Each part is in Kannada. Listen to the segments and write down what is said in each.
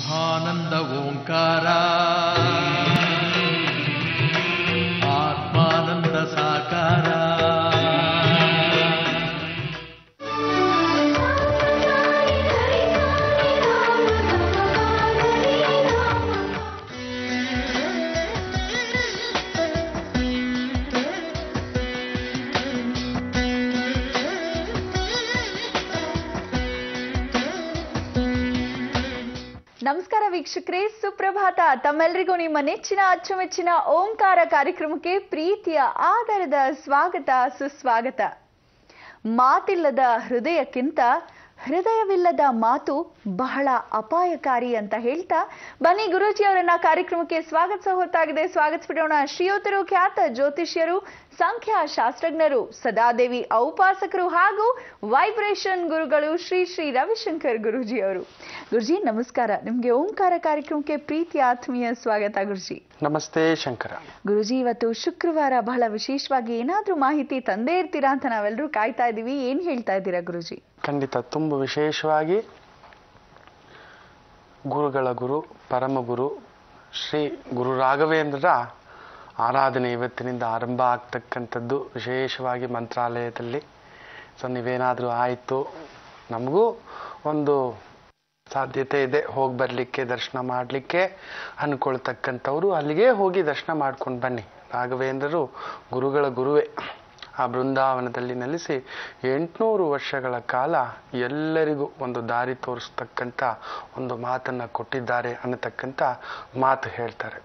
ಆನಂದ ಓಂಕಾರ ಆತ್ಮಾನಂದ ಸಾಕಾರ ನಮಸ್ಕಾರ ವೀಕ್ಷಕರೇ ಸುಪ್ರಭಾತ ತಮ್ಮೆಲ್ಲರಿಗೂ ನಿಮ್ಮ ನೆಚ್ಚಿನ ಅಚ್ಚುಮೆಚ್ಚಿನ ಓಂಕಾರ ಕಾರ್ಯಕ್ರಮಕ್ಕೆ ಪ್ರೀತಿಯ ಆಧಾರದ ಸ್ವಾಗತ ಸುಸ್ವಾಗತ ಮಾತಿಲ್ಲದ ಹೃದಯಕ್ಕಿಂತ ಹೃದಯವಿಲ್ಲದ ಮಾತು ಬಹಳ ಅಪಾಯಕಾರಿ ಅಂತ ಹೇಳ್ತಾ ಬನ್ನಿ ಗುರೂಜಿ ಅವರನ್ನ ಕಾರ್ಯಕ್ರಮಕ್ಕೆ ಸ್ವಾಗತಿಸ ಹೊತ್ತಾಗಿದೆ ಸ್ವಾಗತಿಸ್ಬಿಡೋಣ ಶ್ರೀಯೋತರು ಖ್ಯಾತ ಜ್ಯೋತಿಷ್ಯರು ಸಂಖ್ಯಾ ಶಾಸ್ತ್ರಜ್ಞರು ಸದಾದೇವಿ ಔಪಾಸಕರು ಹಾಗೂ ವೈಬ್ರೇಷನ್ ಗುರುಗಳು ಶ್ರೀ ಶ್ರೀ ರವಿಶಂಕರ್ ಗುರೂಜಿ ಅವರು ಗುರುಜಿ ನಮಸ್ಕಾರ ನಿಮ್ಗೆ ಓಂಕಾರ ಕಾರ್ಯಕ್ರಮಕ್ಕೆ ಪ್ರೀತಿ ಆತ್ಮೀಯ ಸ್ವಾಗತ ಗುರುಜಿ ನಮಸ್ತೆ ಶಂಕರ ಗುರುಜಿ ಇವತ್ತು ಶುಕ್ರವಾರ ಬಹಳ ವಿಶೇಷವಾಗಿ ಏನಾದ್ರೂ ಮಾಹಿತಿ ತಂದೇ ಇರ್ತೀರಾ ಅಂತ ನಾವೆಲ್ಲರೂ ಕಾಯ್ತಾ ಇದೀವಿ ಏನ್ ಹೇಳ್ತಾ ಇದ್ದೀರಾ ಗುರುಜಿ ಖಂಡಿತ ತುಂಬ ವಿಶೇಷವಾಗಿ ಗುರುಗಳ ಗುರು ಪರಮ ಗುರು ಶ್ರೀ ಗುರು ರಾಘವೇಂದ್ರರ ಆರಾಧನೆ ಇವತ್ತಿನಿಂದ ಆರಂಭ ಆಗ್ತಕ್ಕಂಥದ್ದು ವಿಶೇಷವಾಗಿ ಮಂತ್ರಾಲಯದಲ್ಲಿ ಸೊ ನೀವೇನಾದರೂ ಆಯಿತು ನಮಗೂ ಒಂದು ಸಾಧ್ಯತೆ ಇದೆ ಹೋಗಿ ಬರಲಿಕ್ಕೆ ದರ್ಶನ ಮಾಡಲಿಕ್ಕೆ ಅಂದ್ಕೊಳ್ತಕ್ಕಂಥವ್ರು ಅಲ್ಲಿಗೆ ಹೋಗಿ ದರ್ಶನ ಮಾಡ್ಕೊಂಡು ಬನ್ನಿ ರಾಘವೇಂದ್ರರು ಗುರುಗಳ ಗುರುವೇ ಆ ಬೃಂದಾವನದಲ್ಲಿ ನೆಲೆಸಿ ಎಂಟುನೂರು ವರ್ಷಗಳ ಕಾಲ ಎಲ್ಲರಿಗೂ ಒಂದು ದಾರಿ ತೋರಿಸ್ತಕ್ಕಂಥ ಒಂದು ಮಾತನ್ನು ಕೊಟ್ಟಿದ್ದಾರೆ ಅನ್ನತಕ್ಕಂಥ ಮಾತು ಹೇಳ್ತಾರೆ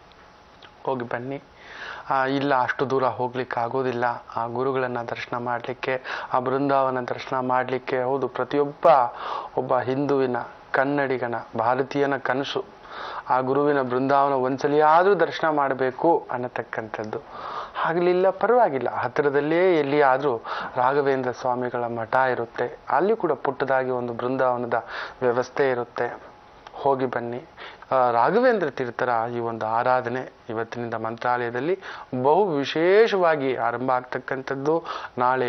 ಹೋಗಿ ಬನ್ನಿ ಆ, ಇಲ್ಲ ಅಷ್ಟು ದೂರ ಹೋಗ್ಲಿಕ್ಕೆ ಆಗೋದಿಲ್ಲ ಆ ಗುರುಗಳನ್ನು ದರ್ಶನ ಮಾಡಲಿಕ್ಕೆ ಆ ಬೃಂದಾವನ ದರ್ಶನ ಮಾಡಲಿಕ್ಕೆ ಹೌದು ಪ್ರತಿಯೊಬ್ಬ ಒಬ್ಬ ಹಿಂದುವಿನ ಕನ್ನಡಿಗನ ಭಾರತೀಯನ ಕನಸು ಆ ಗುರುವಿನ ಬೃಂದಾವನ ಒಂದ್ಸಲಿಯಾದರೂ ದರ್ಶನ ಮಾಡಬೇಕು ಅನ್ನತಕ್ಕಂಥದ್ದು ಆಗಲಿಲ್ಲ ಪರವಾಗಿಲ್ಲ ಹತ್ತಿರದಲ್ಲಿಯೇ ಎಲ್ಲಿಯಾದರೂ ರಾಘವೇಂದ್ರ ಸ್ವಾಮಿಗಳ ಮಠ ಇರುತ್ತೆ ಅಲ್ಲಿ ಕೂಡ ಪುಟ್ಟದಾಗಿ ಒಂದು ಬೃಂದಾವನದ ವ್ಯವಸ್ಥೆ ಇರುತ್ತೆ ಹೋಗಿ ಬನ್ನಿ ಆ, ರಾಘವೇಂದ್ರ ತೀರ್ಥರ ಈ ಒಂದು ಆರಾಧನೆ ಇವತ್ತಿನಿಂದ ಮಂತ್ರಾಲಯದಲ್ಲಿ ಬಹು ವಿಶೇಷವಾಗಿ ಆರಂಭ ಆಗ್ತಕ್ಕಂಥದ್ದು ನಾಳೆ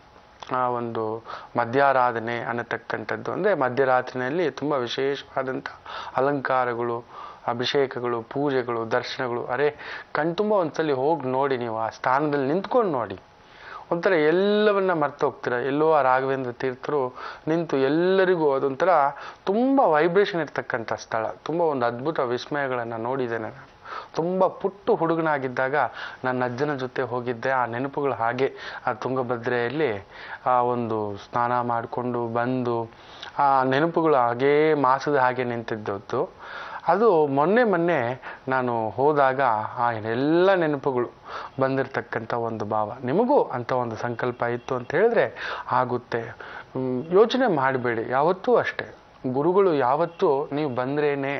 ಆ ಒಂದು ಮಧ್ಯಾರಾಧನೆ ಅನ್ನತಕ್ಕಂಥದ್ದು ಅಂದರೆ ಮಧ್ಯರಾತ್ರಿನಲ್ಲಿ ತುಂಬ ವಿಶೇಷವಾದಂಥ ಅಲಂಕಾರಗಳು ಅಭಿಷೇಕಗಳು ಪೂಜೆಗಳು ದರ್ಶನಗಳು ಅರೆ ಕಣ್ತುಂಬ ಒಂದ್ಸಲಿ ಹೋಗಿ ನೋಡಿ ನೀವು ಆ ಸ್ಥಾನದಲ್ಲಿ ನಿಂತ್ಕೊಂಡು ನೋಡಿ ಒಂಥರ ಎಲ್ಲವನ್ನ ಮರ್ತು ಹೋಗ್ತೀರ ಎಲ್ಲೋ ಆ ರಾಘವೇಂದ್ರ ತೀರ್ಥರು ನಿಂತು ಎಲ್ಲರಿಗೂ ಅದೊಂಥರ ತುಂಬ ವೈಬ್ರೇಷನ್ ಇರ್ತಕ್ಕಂಥ ಸ್ಥಳ ತುಂಬ ಒಂದು ಅದ್ಭುತ ವಿಸ್ಮಯಗಳನ್ನು ನೋಡಿದ್ದೇನೆ ನಾನು ತುಂಬ ಪುಟ್ಟು ಹುಡುಗನಾಗಿದ್ದಾಗ ನನ್ನ ಅಜ್ಜನ ಜೊತೆ ಹೋಗಿದ್ದೆ ಆ ನೆನಪುಗಳು ಹಾಗೆ ಆ ತುಂಗಭದ್ರೆಯಲ್ಲಿ ಆ ಒಂದು ಸ್ನಾನ ಮಾಡಿಕೊಂಡು ಬಂದು ಆ ನೆನಪುಗಳು ಹಾಗೇ ಮಾಸದ ಹಾಗೆ ನಿಂತಿದ್ದದ್ದು ಅದು ಮೊನ್ನೆ ಮೊನ್ನೆ ನಾನು ಹೋದಾಗ ಆ ಎಲ್ಲ ನೆನಪುಗಳು ಬಂದಿರತಕ್ಕಂಥ ಒಂದು ಭಾವ ನಿಮಗೂ ಅಂತ ಒಂದು ಸಂಕಲ್ಪ ಇತ್ತು ಅಂತ ಹೇಳಿದ್ರೆ ಆಗುತ್ತೆ ಹ್ಮ್, ಯೋಚನೆ ಮಾಡಬೇಡಿ ಯಾವತ್ತೂ ಅಷ್ಟೇ ಗುರುಗಳು ಯಾವತ್ತೂ ನೀವು ಬಂದ್ರೇನೆ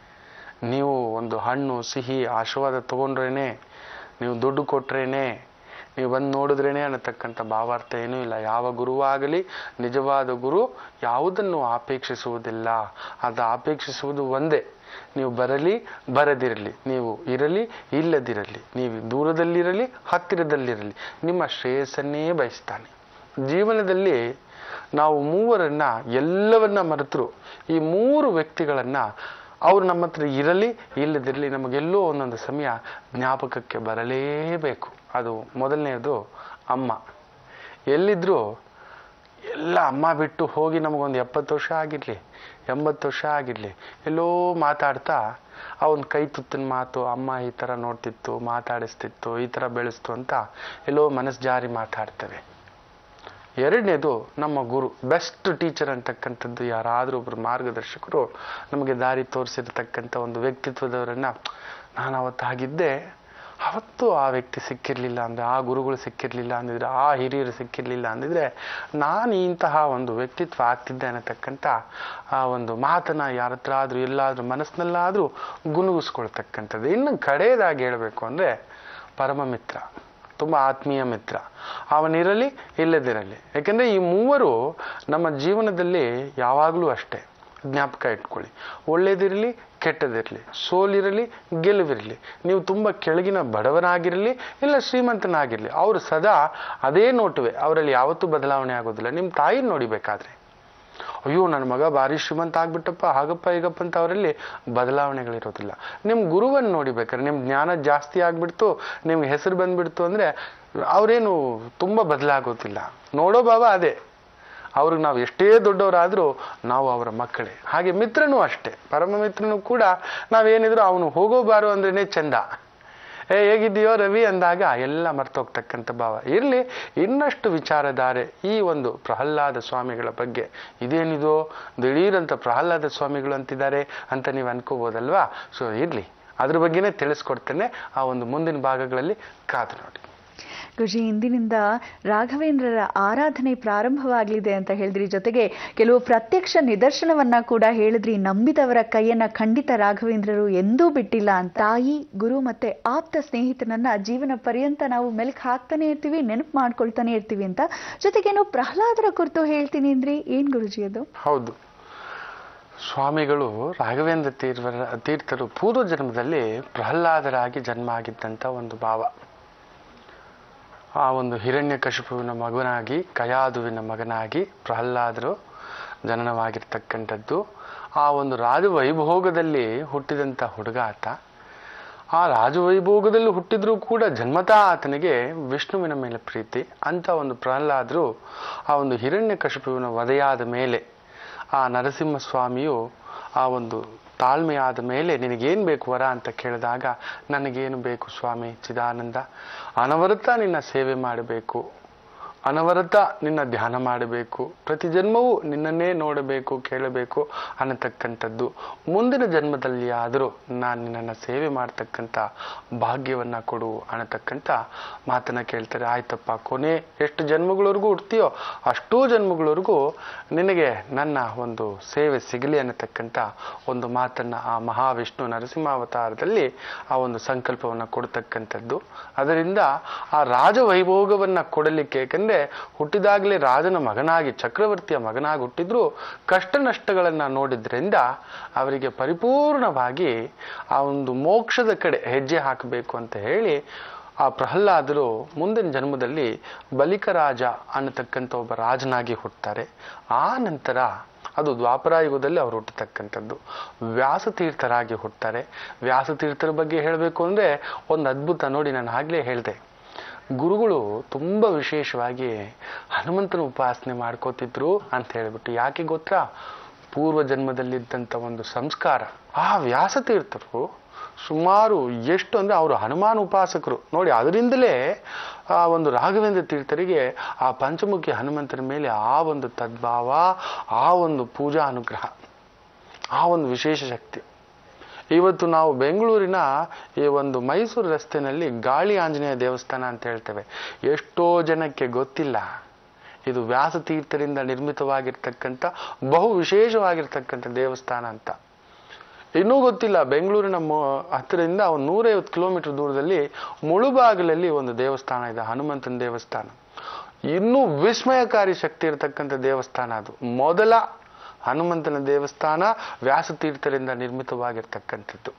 ನೀವು ಒಂದು ಹಣ್ಣು ಸಿಹಿ ಆಶೀರ್ವಾದ ತಗೊಂಡ್ರೇನೆ ನೀವು ದುಡ್ಡು ಕೊಟ್ರೇನೆ ನೀವು ಬಂದು ನೋಡಿದ್ರೇನೆ ಅನ್ನತಕ್ಕಂಥ ಭಾವಾರ್ಥ ಏನೂ ಇಲ್ಲ ಯಾವ ಗುರುವಾಗಲಿ ನಿಜವಾದ ಗುರು ಯಾವುದನ್ನು ಅಪೇಕ್ಷಿಸುವುದಿಲ್ಲ ಅದು ಅಪೇಕ್ಷಿಸುವುದು ಒಂದೇ ನೀವು ಬರಲಿ ಬರದಿರಲಿ ನೀವು ಇರಲಿ ಇಲ್ಲದಿರಲಿ ನೀವು ದೂರದಲ್ಲಿರಲಿ ಹತ್ತಿರದಲ್ಲಿರಲಿ ನಿಮ್ಮ ಶ್ರೇಯಸ್ಸನ್ನೇ ಬಯಸ್ತಾನೆ ಜೀವನದಲ್ಲಿ ನಾವು ಮೂವರನ್ನ ಎಲ್ಲವನ್ನ ಮರೆತರು ಈ ಮೂರು ವ್ಯಕ್ತಿಗಳನ್ನ ಅವ್ರು ನಮ್ಮ ಹತ್ರ ಇರಲಿ ಇಲ್ಲದಿರಲಿ ನಮಗೆಲ್ಲೋ ಒಂದೊಂದು ಸಮಯ ಜ್ಞಾಪಕಕ್ಕೆ ಬರಲೇಬೇಕು ಅದು ಮೊದಲನೆಯದು ಅಮ್ಮ ಎಲ್ಲಿದ್ರು ಎಲ್ಲ ಅಮ್ಮ ಬಿಟ್ಟು ಹೋಗಿ ನಮಗೊಂದು ಎಪ್ಪತ್ತು ವರ್ಷ ಆಗಿರಲಿ ಎಂಬತ್ತು ವರ್ಷ ಆಗಿರಲಿ ಎಲ್ಲೋ ಮಾತಾಡ್ತಾ ಅವನ ಕೈ ತುತ್ತಿನ ಮಾತು ಅಮ್ಮ ಈ ಥರ ನೋಡ್ತಿತ್ತು ಮಾತಾಡಿಸ್ತಿತ್ತು ಈ ಥರ ಬೆಳೆಸ್ತು ಅಂತ ಎಲ್ಲೋ ಮನಸ್ಸು ಜಾರಿ ಮಾತಾಡ್ತೇವೆ ಎರಡನೇದು ನಮ್ಮ ಗುರು ಬೆಸ್ಟ್ ಟೀಚರ್ ಅಂತಕ್ಕಂಥದ್ದು ಯಾರಾದರೂ ಒಬ್ಬರು ಮಾರ್ಗದರ್ಶಕರು ನಮಗೆ ದಾರಿ ತೋರಿಸಿರ್ತಕ್ಕಂಥ ಒಂದು ವ್ಯಕ್ತಿತ್ವದವರನ್ನ ನಾನು ಅವತ್ತು ಹಾಗಿದ್ದೆ ಅವತ್ತು ಆ ವ್ಯಕ್ತಿ ಸಿಕ್ಕಿರಲಿಲ್ಲ ಅಂದರೆ ಆ ಗುರುಗಳು ಸಿಕ್ಕಿರಲಿಲ್ಲ ಅಂದಿದ್ರೆ ಆ ಹಿರಿಯರು ಸಿಕ್ಕಿರಲಿಲ್ಲ ಅಂದಿದ್ರೆ ನಾನು ಇಂತಹ ಒಂದು ವ್ಯಕ್ತಿತ್ವ ಆಗ್ತಿದ್ದೆ ಅನ್ನತಕ್ಕಂಥ ಆ ಒಂದು ಮಾತನ್ನ ಯಾರ ಹತ್ರ ಆದರೂ ಎಲ್ಲಾದರೂ ಮನಸ್ಸಿನಲ್ಲಾದರೂ ಗುನುಗಿಸ್ಕೊಳ್ತಕ್ಕಂಥದ್ದು ಇನ್ನು ಕಡೆಯದಾಗಿ ಹೇಳಬೇಕು ಅಂದರೆ ಪರಮ ಮಿತ್ರ ತುಂಬ ಆತ್ಮೀಯ ಮಿತ್ರ ಅವನಿರಲಿ ಇಲ್ಲದಿರಲಿ ಯಾಕೆಂದರೆ ಈ ಮೂವರು ನಮ್ಮ ಜೀವನದಲ್ಲಿ ಯಾವಾಗಲೂ ಅಷ್ಟೇ ಜ್ಞಾಪಕ ಇಟ್ಕೊಳ್ಳಿ ಒಳ್ಳೇದಿರಲಿ ಕೆಟ್ಟದಿರಲಿ ಸೋಲಿರಲಿ ಗೆಲುವಿರಲಿ ನೀವು ತುಂಬ ಕೆಳಗಿನ ಬಡವನಾಗಿರಲಿ ಇಲ್ಲ ಶ್ರೀಮಂತನಾಗಿರಲಿ ಅವರು ಸದಾ ಅದೇ ನೋಟುವೆ ಅವರಲ್ಲಿ ಯಾವತ್ತೂ ಬದಲಾವಣೆ ಆಗೋದಿಲ್ಲ ನಿಮ್ಮ ತಾಯಿ ನೋಡಿಬೇಕಾದ್ರೆ ಅಯ್ಯೋ ನನ್ನ ಮಗ ಭಾರಿ ಶ್ರೀಮಂತ ಆಗ್ಬಿಟ್ಟಪ್ಪ ಹಾಗಪ್ಪ ಹೀಗಪ್ಪ ಅಂತ ಅವರಲ್ಲಿ ಬದಲಾವಣೆಗಳಿರೋದಿಲ್ಲ ನಿಮ್ಮ ಗುರುವನ್ನು ನೋಡಿ ಬೇಕಾದ್ರೆ ನಿಮ್ಮ ಜ್ಞಾನ ಜಾಸ್ತಿ ಆಗ್ಬಿಡ್ತು ನಿಮ್ಗೆ ಹೆಸರು ಬಂದ್ಬಿಡ್ತು ಅಂದ್ರೆ ಅವರೇನು ತುಂಬ ಬದಲಾಗೋದಿಲ್ಲ ನೋಡೋ ಭಾವ ಅದೇ ಅವ್ರಿಗೆ ನಾವು ಎಷ್ಟೇ ದೊಡ್ಡವರಾದರೂ ನಾವು ಅವರ ಮಕ್ಕಳೇ ಹಾಗೆ ಮಿತ್ರನೂ ಅಷ್ಟೇ ಪರಮ ಮಿತ್ರನೂ ಕೂಡ ನಾವೇನಿದ್ರು ಅವನು ಹೋಗೋ ಬಾರೋ ಅಂದ್ರೇನೆ ಚಂದ ಏ ಹೇಗಿದೆಯೋ ರವಿ ಅಂದಾಗ ಎಲ್ಲ ಮರ್ತೋಗ್ತಕ್ಕಂಥ ಭಾವ ಇರಲಿ ಇನ್ನಷ್ಟು ವಿಚಾರಧಾರೆ ಈ ಒಂದು ಪ್ರಹ್ಲಾದ ಸ್ವಾಮಿಗಳ ಬಗ್ಗೆ ಇದೇನಿದೋ ದಿಢೀರಂತ ಪ್ರಹ್ಲಾದ ಸ್ವಾಮಿಗಳು ಅಂತಿದ್ದಾರೆ ಅಂತ ನೀವು ಅನ್ಕೋಬೋದಲ್ವಾ ಸೊ ಇರಲಿ ಅದ್ರ ಬಗ್ಗೆನೇ ತಿಳಿಸ್ಕೊಡ್ತೇನೆ ಆ ಒಂದು ಮುಂದಿನ ಭಾಗಗಳಲ್ಲಿ ಕಾದು ನೋಡಿ ಗುರುಜಿ ಇಂದಿನಿಂದ ರಾಘವೇಂದ್ರರ ಆರಾಧನೆ ಪ್ರಾರಂಭವಾಗಲಿದೆ ಅಂತ ಹೇಳಿದ್ರಿ ಜೊತೆಗೆ ಕೆಲವು ಪ್ರತ್ಯಕ್ಷ ನಿದರ್ಶನವನ್ನ ಕೂಡ ಹೇಳಿದ್ರಿ ನಂಬಿದವರ ಕೈಯನ್ನ ಖಂಡಿತ ರಾಘವೇಂದ್ರರು ಎಂದೂ ಬಿಟ್ಟಿಲ್ಲ ಅಂತ ತಾಯಿ ಗುರು ಮತ್ತೆ ಆಪ್ತ ಸ್ನೇಹಿತನನ್ನ ಜೀವನ ಪರ್ಯಂತ ನಾವು ಮೆಲ್ಕ್ ಹಾಕ್ತಾನೆ ಇರ್ತೀವಿ ನೆನಪು ಮಾಡ್ಕೊಳ್ತಾನೆ ಇರ್ತೀವಿ ಅಂತ ಜೊತೆಗೇನು ಪ್ರಹ್ಲಾದರ ಕುರಿತು ಹೇಳ್ತೀನಿ ಅಂದ್ರಿ ಏನ್ ಗುರುಜಿ ಅದು ಹೌದು ಸ್ವಾಮಿಗಳು ರಾಘವೇಂದ್ರ ತೀರ್ವರ ತೀರ್ಥರು ಪೂರ್ವ ಜನ್ಮದಲ್ಲಿ ಪ್ರಹ್ಲಾದರಾಗಿ ಜನ್ಮ ಆಗಿದ್ದಂಥ ಒಂದು ಭಾವ ಆ ಒಂದು ಹಿರಣ್ಯ ಕಶಿಪುವಿನ ಮಗನಾಗಿ ಕಯಾದುವಿನ ಮಗನಾಗಿ ಪ್ರಹ್ಲಾದರು ಜನನವಾಗಿರ್ತಕ್ಕಂಥದ್ದು ಆ ಒಂದು ರಾಜವೈಭೋಗದಲ್ಲಿ ಹುಟ್ಟಿದಂಥ ಹುಡುಗ ಆತ ಆ ರಾಜವೈಭೋಗದಲ್ಲಿ ಹುಟ್ಟಿದ್ರೂ ಕೂಡ ಜನ್ಮತಃ ಆತನಿಗೆ ವಿಷ್ಣುವಿನ ಮೇಲೆ ಪ್ರೀತಿ ಅಂತ ಒಂದು ಪ್ರಹ್ಲಾದರು ಆ ಒಂದು ಹಿರಣ್ಯ ಕಶಿಪುವಿನ ವಧೆಯಾದ ಮೇಲೆ ಆ ನರಸಿಂಹಸ್ವಾಮಿಯು ಆ ಒಂದು ತಾಳ್ಮೆಯಾದ ಮೇಲೆ ನಿನಗೇನು ಬೇಕು ವರ ಅಂತ ಕೇಳಿದಾಗ ನನಗೇನು ಬೇಕು ಸ್ವಾಮಿ ಚಿದಾನಂದ ಅನವರತ ನಿನ್ನ ಸೇವೆ ಮಾಡಬೇಕು ಅನವರತ ನಿನ್ನ ಧ್ಯಾನ ಮಾಡಬೇಕು ಪ್ರತಿ ಜನ್ಮವೂ ನಿನ್ನನ್ನೇ ನೋಡಬೇಕು ಕೇಳಬೇಕು ಅನ್ನತಕ್ಕಂಥದ್ದು ಮುಂದಿನ ಜನ್ಮದಲ್ಲಿ ಆದರೂ ನಾನು ನಿನ್ನನ್ನು ಸೇವೆ ಮಾಡ್ತಕ್ಕಂಥ ಭಾಗ್ಯವನ್ನ ಕೊಡು ಅನ್ನತಕ್ಕಂಥ ಮಾತನ್ನ ಕೇಳ್ತಾರೆ ಆಯ್ತಪ್ಪ ಕೊನೆ ಎಷ್ಟು ಜನ್ಮಗಳವರೆಗೂ ಹುಡ್ತೀಯೋ ಅಷ್ಟೂ ಜನ್ಮಗಳವರೆಗೂ ನಿನಗೆ ನನ್ನ ಒಂದು ಸೇವೆ ಸಿಗಲಿ ಅನ್ನತಕ್ಕಂಥ ಒಂದು ಮಾತನ್ನ ಆ ಮಹಾವಿಷ್ಣು ನರಸಿಂಹಾವತಾರದಲ್ಲಿ ಆ ಒಂದು ಸಂಕಲ್ಪವನ್ನು ಕೊಡ್ತಕ್ಕಂಥದ್ದು ಅದರಿಂದ ಆ ರಾಜವೈಭೋಗವನ್ನ ಕೊಡಲಿಕ್ಕೆ ಏಕೆಂದ್ರೆ ಹುಟ್ಟಿದಾಗಲೇ ರಾಜನ ಮಗನಾಗಿ ಚಕ್ರವರ್ತಿಯ ಮಗನಾಗಿ ಹುಟ್ಟಿದ್ರು ಕಷ್ಟ ನಷ್ಟಗಳನ್ನ ನೋಡಿದ್ರಿಂದ ಅವರಿಗೆ ಪರಿಪೂರ್ಣವಾಗಿ ಆ ಒಂದು ಮೋಕ್ಷದ ಕಡೆ ಹೆಜ್ಜೆ ಹಾಕಬೇಕು ಅಂತ ಹೇಳಿ ಆ ಪ್ರಹ್ಲಾದರು ಮುಂದಿನ ಜನ್ಮದಲ್ಲಿ ಬಲಿಕರಾಜ ಅನ್ನತಕ್ಕಂಥ ಒಬ್ಬ ರಾಜನಾಗಿ ಹುಟ್ಟುತ್ತಾರೆ ಆ ನಂತರ ಅದು ದ್ವಾಪರಾಯುಗದಲ್ಲಿ ಅವರು ಹುಟ್ಟತಕ್ಕಂಥದ್ದು ವ್ಯಾಸತೀರ್ಥರಾಗಿ ಹುಟ್ಟುತ್ತಾರೆ ವ್ಯಾಸತೀರ್ಥರ ಬಗ್ಗೆ ಹೇಳಬೇಕು ಅಂದರೆ ಒಂದು ಅದ್ಭುತ ನೋಡಿ ನಾನು ಆಗಲೇ ಹೇಳಿದೆ ಗುರುಗಳು ತುಂಬ ವಿಶೇಷವಾಗಿ ಹನುಮಂತನ ಉಪಾಸನೆ ಮಾಡ್ಕೋತಿದ್ರು ಅಂತ ಹೇಳ್ಬಿಟ್ಟು ಯಾಕೆ ಗೊತ್ತಾ ಪೂರ್ವ ಜನ್ಮದಲ್ಲಿದ್ದಂಥ ಒಂದು ಸಂಸ್ಕಾರ ಆ ವ್ಯಾಸತೀರ್ಥರು ಸುಮಾರು ಎಷ್ಟು ಅಂದರೆ ಅವರು ಹನುಮಾನ್ ಉಪಾಸಕರು ನೋಡಿ ಅದರಿಂದಲೇ ಆ ಒಂದು ರಾಘವೇಂದ್ರ ತೀರ್ಥರಿಗೆ ಆ ಪಂಚಮುಖಿ ಹನುಮಂತನ ಮೇಲೆ ಆ ಒಂದು ತದ್ಭಾವ ಆ ಒಂದು ಪೂಜಾ ಅನುಗ್ರಹ ಆ ಒಂದು ವಿಶೇಷ ಶಕ್ತಿ ಇವತ್ತು ನಾವು ಬೆಂಗಳೂರಿನ ಈ ಒಂದು ಮೈಸೂರು ರಸ್ತೆನಲ್ಲಿ ಗಾಳಿ ಆಂಜನೇಯ ದೇವಸ್ಥಾನ ಅಂತ ಹೇಳ್ತೇವೆ ಎಷ್ಟೋ ಜನಕ್ಕೆ ಗೊತ್ತಿಲ್ಲ ಇದು ವ್ಯಾಸತೀರ್ಥರಿಂದ ನಿರ್ಮಿತವಾಗಿರ್ತಕ್ಕಂಥ ಬಹು ವಿಶೇಷವಾಗಿರ್ತಕ್ಕಂಥ ದೇವಸ್ಥಾನ ಅಂತ ಇನ್ನೂ ಗೊತ್ತಿಲ್ಲ ಬೆಂಗಳೂರಿನ ಮೊ- ಹತ್ತಿರದಿಂದ ಒಂದು ನೂರೈವತ್ತು ಕಿಲೋಮೀಟರ್ ದೂರದಲ್ಲಿ ಮುಳುಬಾಗಿಲಲ್ಲಿ ಒಂದು ದೇವಸ್ಥಾನ ಇದೆ ಹನುಮಂತನ ದೇವಸ್ಥಾನ ಇನ್ನೂ ವಿಸ್ಮಯಕಾರಿ ಶಕ್ತಿ ಇರತಕ್ಕಂಥ ದೇವಸ್ಥಾನ ಅದು ಮೊದಲ ಹನುಮಂತನ ದೇವಸ್ಥಾನ ವ್ಯಾಸತೀರ್ಥರಿಂದ ನಿರ್ಮಿತವಾಗಿರ್ತಕ್ಕಂಥದ್ದು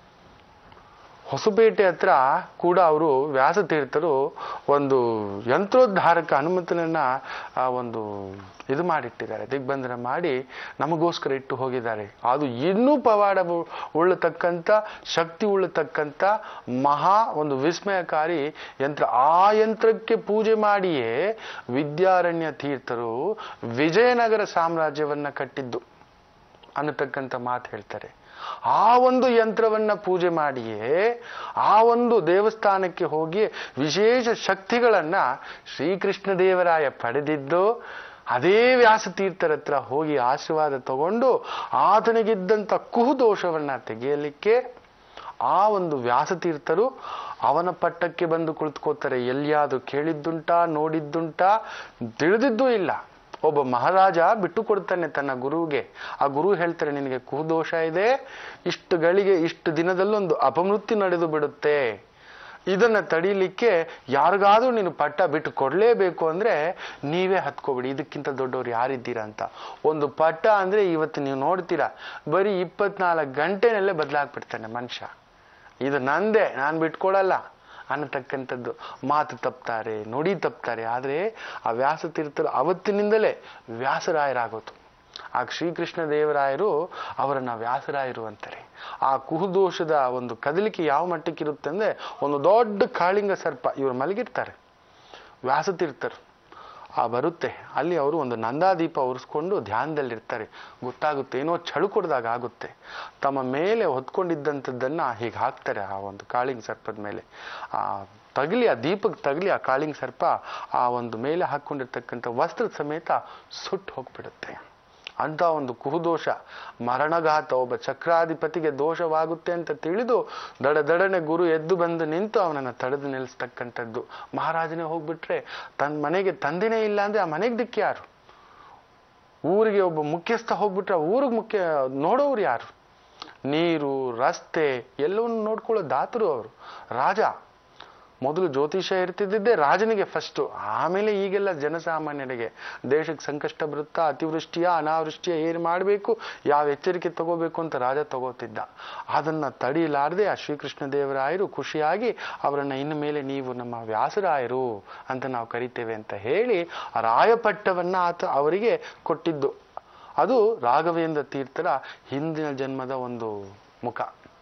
ಹೊಸಪೇಟೆ ಹತ್ರ ಕೂಡ ಅವರು ವ್ಯಾಸತೀರ್ಥರು ಒಂದು ಯಂತ್ರೋದ್ಧಾರಕ ಹನುಮಂತನನ್ನ ಆ ಒಂದು ಇದು ಮಾಡಿಟ್ಟಿದ್ದಾರೆ ದಿಗ್ಬಂಧನ ಮಾಡಿ ನಮಗೋಸ್ಕರ ಇಟ್ಟು ಹೋಗಿದ್ದಾರೆ ಅದು ಇನ್ನೂ ಪವಾಡ ಉ- ಉಳ್ಳತಕ್ಕಂಥ ಶಕ್ತಿ ಉಳ್ಳತಕ್ಕಂಥ ಮಹಾ ಒಂದು ವಿಸ್ಮಯಕಾರಿ ಯಂತ್ರ ಆ ಯಂತ್ರಕ್ಕೆ ಪೂಜೆ ಮಾಡಿಯೇ ವಿದ್ಯಾರಣ್ಯ ತೀರ್ಥರು ವಿಜಯನಗರ ಸಾಮ್ರಾಜ್ಯವನ್ನ ಕಟ್ಟಿದ್ದು ಅನ್ನತಕ್ಕಂಥ ಮಾತು ಹೇಳ್ತಾರೆ ಆ ಒಂದು ಯಂತ್ರವನ್ನ ಪೂಜೆ ಮಾಡಿಯೇ ಆ ಒಂದು ದೇವಸ್ಥಾನಕ್ಕೆ ಹೋಗಿ ವಿಶೇಷ ಶಕ್ತಿಗಳನ್ನ ಶ್ರೀಕೃಷ್ಣ ದೇವರಾಯ ಪಡೆದಿದ್ದು ಅದೇ ವ್ಯಾಸತೀರ್ಥರ ಹತ್ರ ಹೋಗಿ ಆಶೀರ್ವಾದ ತಗೊಂಡು ಆತನಿಗಿದ್ದಂಥ ಕುಹುದೋಷವನ್ನ ತೆಗೆಯಲಿಕ್ಕೆ ಆ ಒಂದು ವ್ಯಾಸತೀರ್ಥರು ಅವನ ಪಟ್ಟಕ್ಕೆ ಬಂದು ಕುಳಿತುಕೋತಾರೆ ಎಲ್ಲಿಯಾದ್ರೂ ಕೇಳಿದ್ದುಂಟಾ ನೋಡಿದ್ದುಂಟಾ ತಿಳಿದಿದ್ದೂ ಇಲ್ಲ ಒಬ್ಬ ಮಹಾರಾಜ ಬಿಟ್ಟು ಕೊಡ್ತಾನೆ ತನ್ನ ಗುರುವಿಗೆ ಆ ಗುರು ಹೇಳ್ತಾರೆ ನಿನಗೆ ಕುದೋಷ ಇದೆ ಇಷ್ಟು ಗಳಿಗೆ ಇಷ್ಟು ದಿನದಲ್ಲೊಂದು ಅಪಮೃತ್ಯು ನಡೆದು ಬಿಡುತ್ತೆ ಇದನ್ನ ತಡೀಲಿಕ್ಕೆ ಯಾರಿಗಾದ್ರೂ ನೀನು ಪಟ್ಟ ಬಿಟ್ಟು ಕೊಡ್ಲೇಬೇಕು ಅಂದ್ರೆ ನೀವೇ ಹತ್ಕೋಬಿಡಿ ಇದಕ್ಕಿಂತ ದೊಡ್ಡವ್ರು ಯಾರಿದ್ದೀರಾ ಅಂತ ಒಂದು ಪಟ್ಟ ಅಂದ್ರೆ ಇವತ್ತು ನೀವು ನೋಡ್ತೀರಾ ಬರೀ ಇಪ್ಪತ್ನಾಲ್ಕು ಗಂಟೆನಲ್ಲೇ ಬದಲಾಗ್ಬಿಡ್ತಾನೆ ಮನುಷ್ಯ ಇದು ನಂದೇ ನಾನು ಬಿಟ್ಕೊಡಲ್ಲ ಅನ್ನತಕ್ಕಂಥದ್ದು ಮಾತು ತಪ್ತಾರೆ ನುಡಿ ತಪ್ತಾರೆ ಆದರೆ ಆ ವ್ಯಾಸತೀರ್ಥರು ಅವತ್ತಿನಿಂದಲೇ ವ್ಯಾಸರಾಯರಾಗೋದು ಆ ಶ್ರೀಕೃಷ್ಣ ದೇವರಾಯರು ಅವರನ್ನ ವ್ಯಾಸರಾಯರು ಅಂತಾರೆ ಆ ಕುಹುದೋಷದ ಒಂದು ಕದಲಿಕೆ ಯಾವ ಮಟ್ಟಕ್ಕೆ ಇರುತ್ತೆ ಅಂದ್ರೆ ಒಂದು ದೊಡ್ಡ ಕಾಳಿಂಗ ಸರ್ಪ ಇವರು ಮಲಗಿರ್ತಾರೆ ವ್ಯಾಸತೀರ್ಥರು ಆ ಬರುತ್ತೆ ಅಲ್ಲಿ ಅವರು ಒಂದು ನಂದಾದೀಪ ಉರಿಸ್ಕೊಂಡು ಧ್ಯಾನದಲ್ಲಿರ್ತಾರೆ ಗೊತ್ತಾಗುತ್ತೆ ಏನೋ ಚಳು ಕೊಡ್ದಾಗ ಆಗುತ್ತೆ ತಮ್ಮ ಮೇಲೆ ಹೊತ್ಕೊಂಡಿದ್ದಂಥದ್ದನ್ನ ಹೀಗೆ ಹಾಕ್ತಾರೆ ಆ ಒಂದು ಕಾಳಿಂಗ್ ಸರ್ಪದ ಮೇಲೆ ಆ ತಗಲಿ ಆ ದೀಪಕ್ಕೆ ತಗಲಿ ಆ ಕಾಳಿಂಗ್ ಸರ್ಪ ಆ ಒಂದು ಮೇಲೆ ಹಾಕ್ಕೊಂಡಿರ್ತಕ್ಕಂಥ ವಸ್ತ್ರದ ಸಮೇತ ಸುಟ್ಟು ಹೋಗ್ಬಿಡುತ್ತೆ ಅಂತ ಒಂದು ಕುಹುದೋಷ ಮರಣಘಾತ ಒಬ್ಬ ಚಕ್ರಾಧಿಪತಿಗೆ ದೋಷವಾಗುತ್ತೆ ಅಂತ ತಿಳಿದು ದಡ ದಡನೆ ಗುರು ಎದ್ದು ಬಂದು ನಿಂತು ಅವನನ್ನು ತಡೆದು ನಿಲ್ಲಿಸ್ತಕ್ಕಂಥದ್ದು ಮಹಾರಾಜನೇ ಹೋಗ್ಬಿಟ್ರೆ ತನ್ನ ಮನೆಗೆ ತಂದೆನೇ ಇಲ್ಲ ಅಂದ್ರೆ ಆ ಮನೆಗೆ ದಿಕ್ಕಿ ಯಾರು ಊರಿಗೆ ಒಬ್ಬ ಮುಖ್ಯಸ್ಥ ಹೋಗ್ಬಿಟ್ರೆ ಆ ಊರಿಗೆ ಮುಖ್ಯ ನೋಡೋರು ಯಾರು ನೀರು ರಸ್ತೆ ಎಲ್ಲವನ್ನು ನೋಡ್ಕೊಳ್ಳೋ ದಾತರು ಅವರು ರಾಜ ಮೊದಲು ಜ್ಯೋತಿಷ ಇರ್ತಿದ್ದಿದ್ದೇ ರಾಜನಿಗೆ ಫಸ್ಟು ಆಮೇಲೆ ಈಗೆಲ್ಲ ಜನಸಾಮಾನ್ಯರಿಗೆ ದೇಶಕ್ಕೆ ಸಂಕಷ್ಟ ಬರುತ್ತಾ ಅತಿವೃಷ್ಟಿಯ ಅನಾವೃಷ್ಟಿಯ ಏನು ಮಾಡಬೇಕು ಯಾವ ಎಚ್ಚರಿಕೆ ತಗೋಬೇಕು ಅಂತ ರಾಜ ತಗೋತಿದ್ದ ಅದನ್ನ ತಡಿಲಾರದೆ ಆ ಶ್ರೀಕೃಷ್ಣ ದೇವರಾಯರು ಖುಷಿಯಾಗಿ ಅವರನ್ನ ಇನ್ನು ಮೇಲೆ ನೀವು ನಮ್ಮ ವ್ಯಾಸರಾಯರು ಅಂತ ನಾವು ಕರಿತೇವೆ ಅಂತ ಹೇಳಿ ಆ ರಾಯಪಟ್ಟವನ್ನ ಆತ ಅವರಿಗೆ ಕೊಟ್ಟಿದ್ದು ಅದು ರಾಘವೇಂದ್ರ ತೀರ್ಥರ ಹಿಂದಿನ ಜನ್ಮದ ಒಂದು ಮುಖ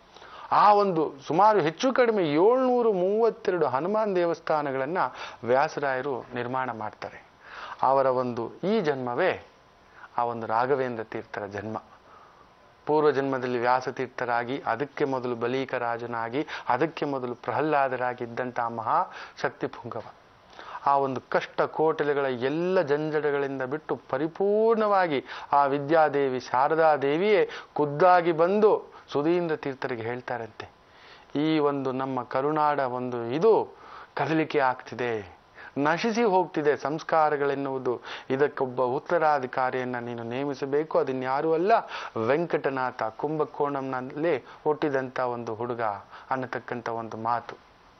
ಆ ಒಂದು ಸುಮಾರು ಹೆಚ್ಚು ಕಡಿಮೆ ಏಳ್ನೂರು ಮೂವತ್ತೆರಡು ಹನುಮಾನ್ ದೇವಸ್ಥಾನಗಳನ್ನ ವ್ಯಾಸರಾಯರು ನಿರ್ಮಾಣ ಮಾಡ್ತಾರೆ ಅವರ ಒಂದು ಈ ಜನ್ಮವೇ ಆ ಒಂದು ರಾಘವೇಂದ್ರ ತೀರ್ಥರ ಜನ್ಮ ಪೂರ್ವ ಜನ್ಮದಲ್ಲಿ ವ್ಯಾಸತೀರ್ಥರಾಗಿ ಅದಕ್ಕೆ ಮೊದಲು ಬಲೀಕ ರಾಜನಾಗಿ ಅದಕ್ಕೆ ಮೊದಲು ಪ್ರಹ್ಲಾದರಾಗಿದ್ದಂತಹ ಮಹಾಶಕ್ತಿ ಪುಂಗವ ಆ ಒಂದು ಕಷ್ಟ ಕೋಟಲೆಗಳ ಎಲ್ಲ ಜಂಜಡಗಳಿಂದ ಬಿಟ್ಟು ಪರಿಪೂರ್ಣವಾಗಿ ಆ ವಿದ್ಯಾದೇವಿ ಶಾರದಾ ದೇವಿಯೇ ಖುದ್ದಾಗಿ ಬಂದು ಸುಧೀಂದ್ರ ತೀರ್ಥರಿಗೆ ಹೇಳ್ತಾರಂತೆ ಈ ಒಂದು ನಮ್ಮ ಕರುನಾಡ ಒಂದು ಇದು ಕದಲಿಕೆ ಆಗ್ತಿದೆ ನಶಿಸಿ ಹೋಗ್ತಿದೆ ಸಂಸ್ಕಾರಗಳೆನ್ನುವುದು ಇದಕ್ಕೊಬ್ಬ ಉತ್ತರಾಧಿಕಾರಿಯನ್ನ ನೀನು ನೇಮಿಸಬೇಕು ಅದನ್ಯಾರೂ ಅಲ್ಲ ವೆಂಕಟನಾಥ ಕುಂಭಕೋಣಂನಲ್ಲಿ ಹುಟ್ಟಿದಂಥ ಒಂದು ಹುಡುಗ ಅನ್ನತಕ್ಕಂಥ ಒಂದು ಮಾತು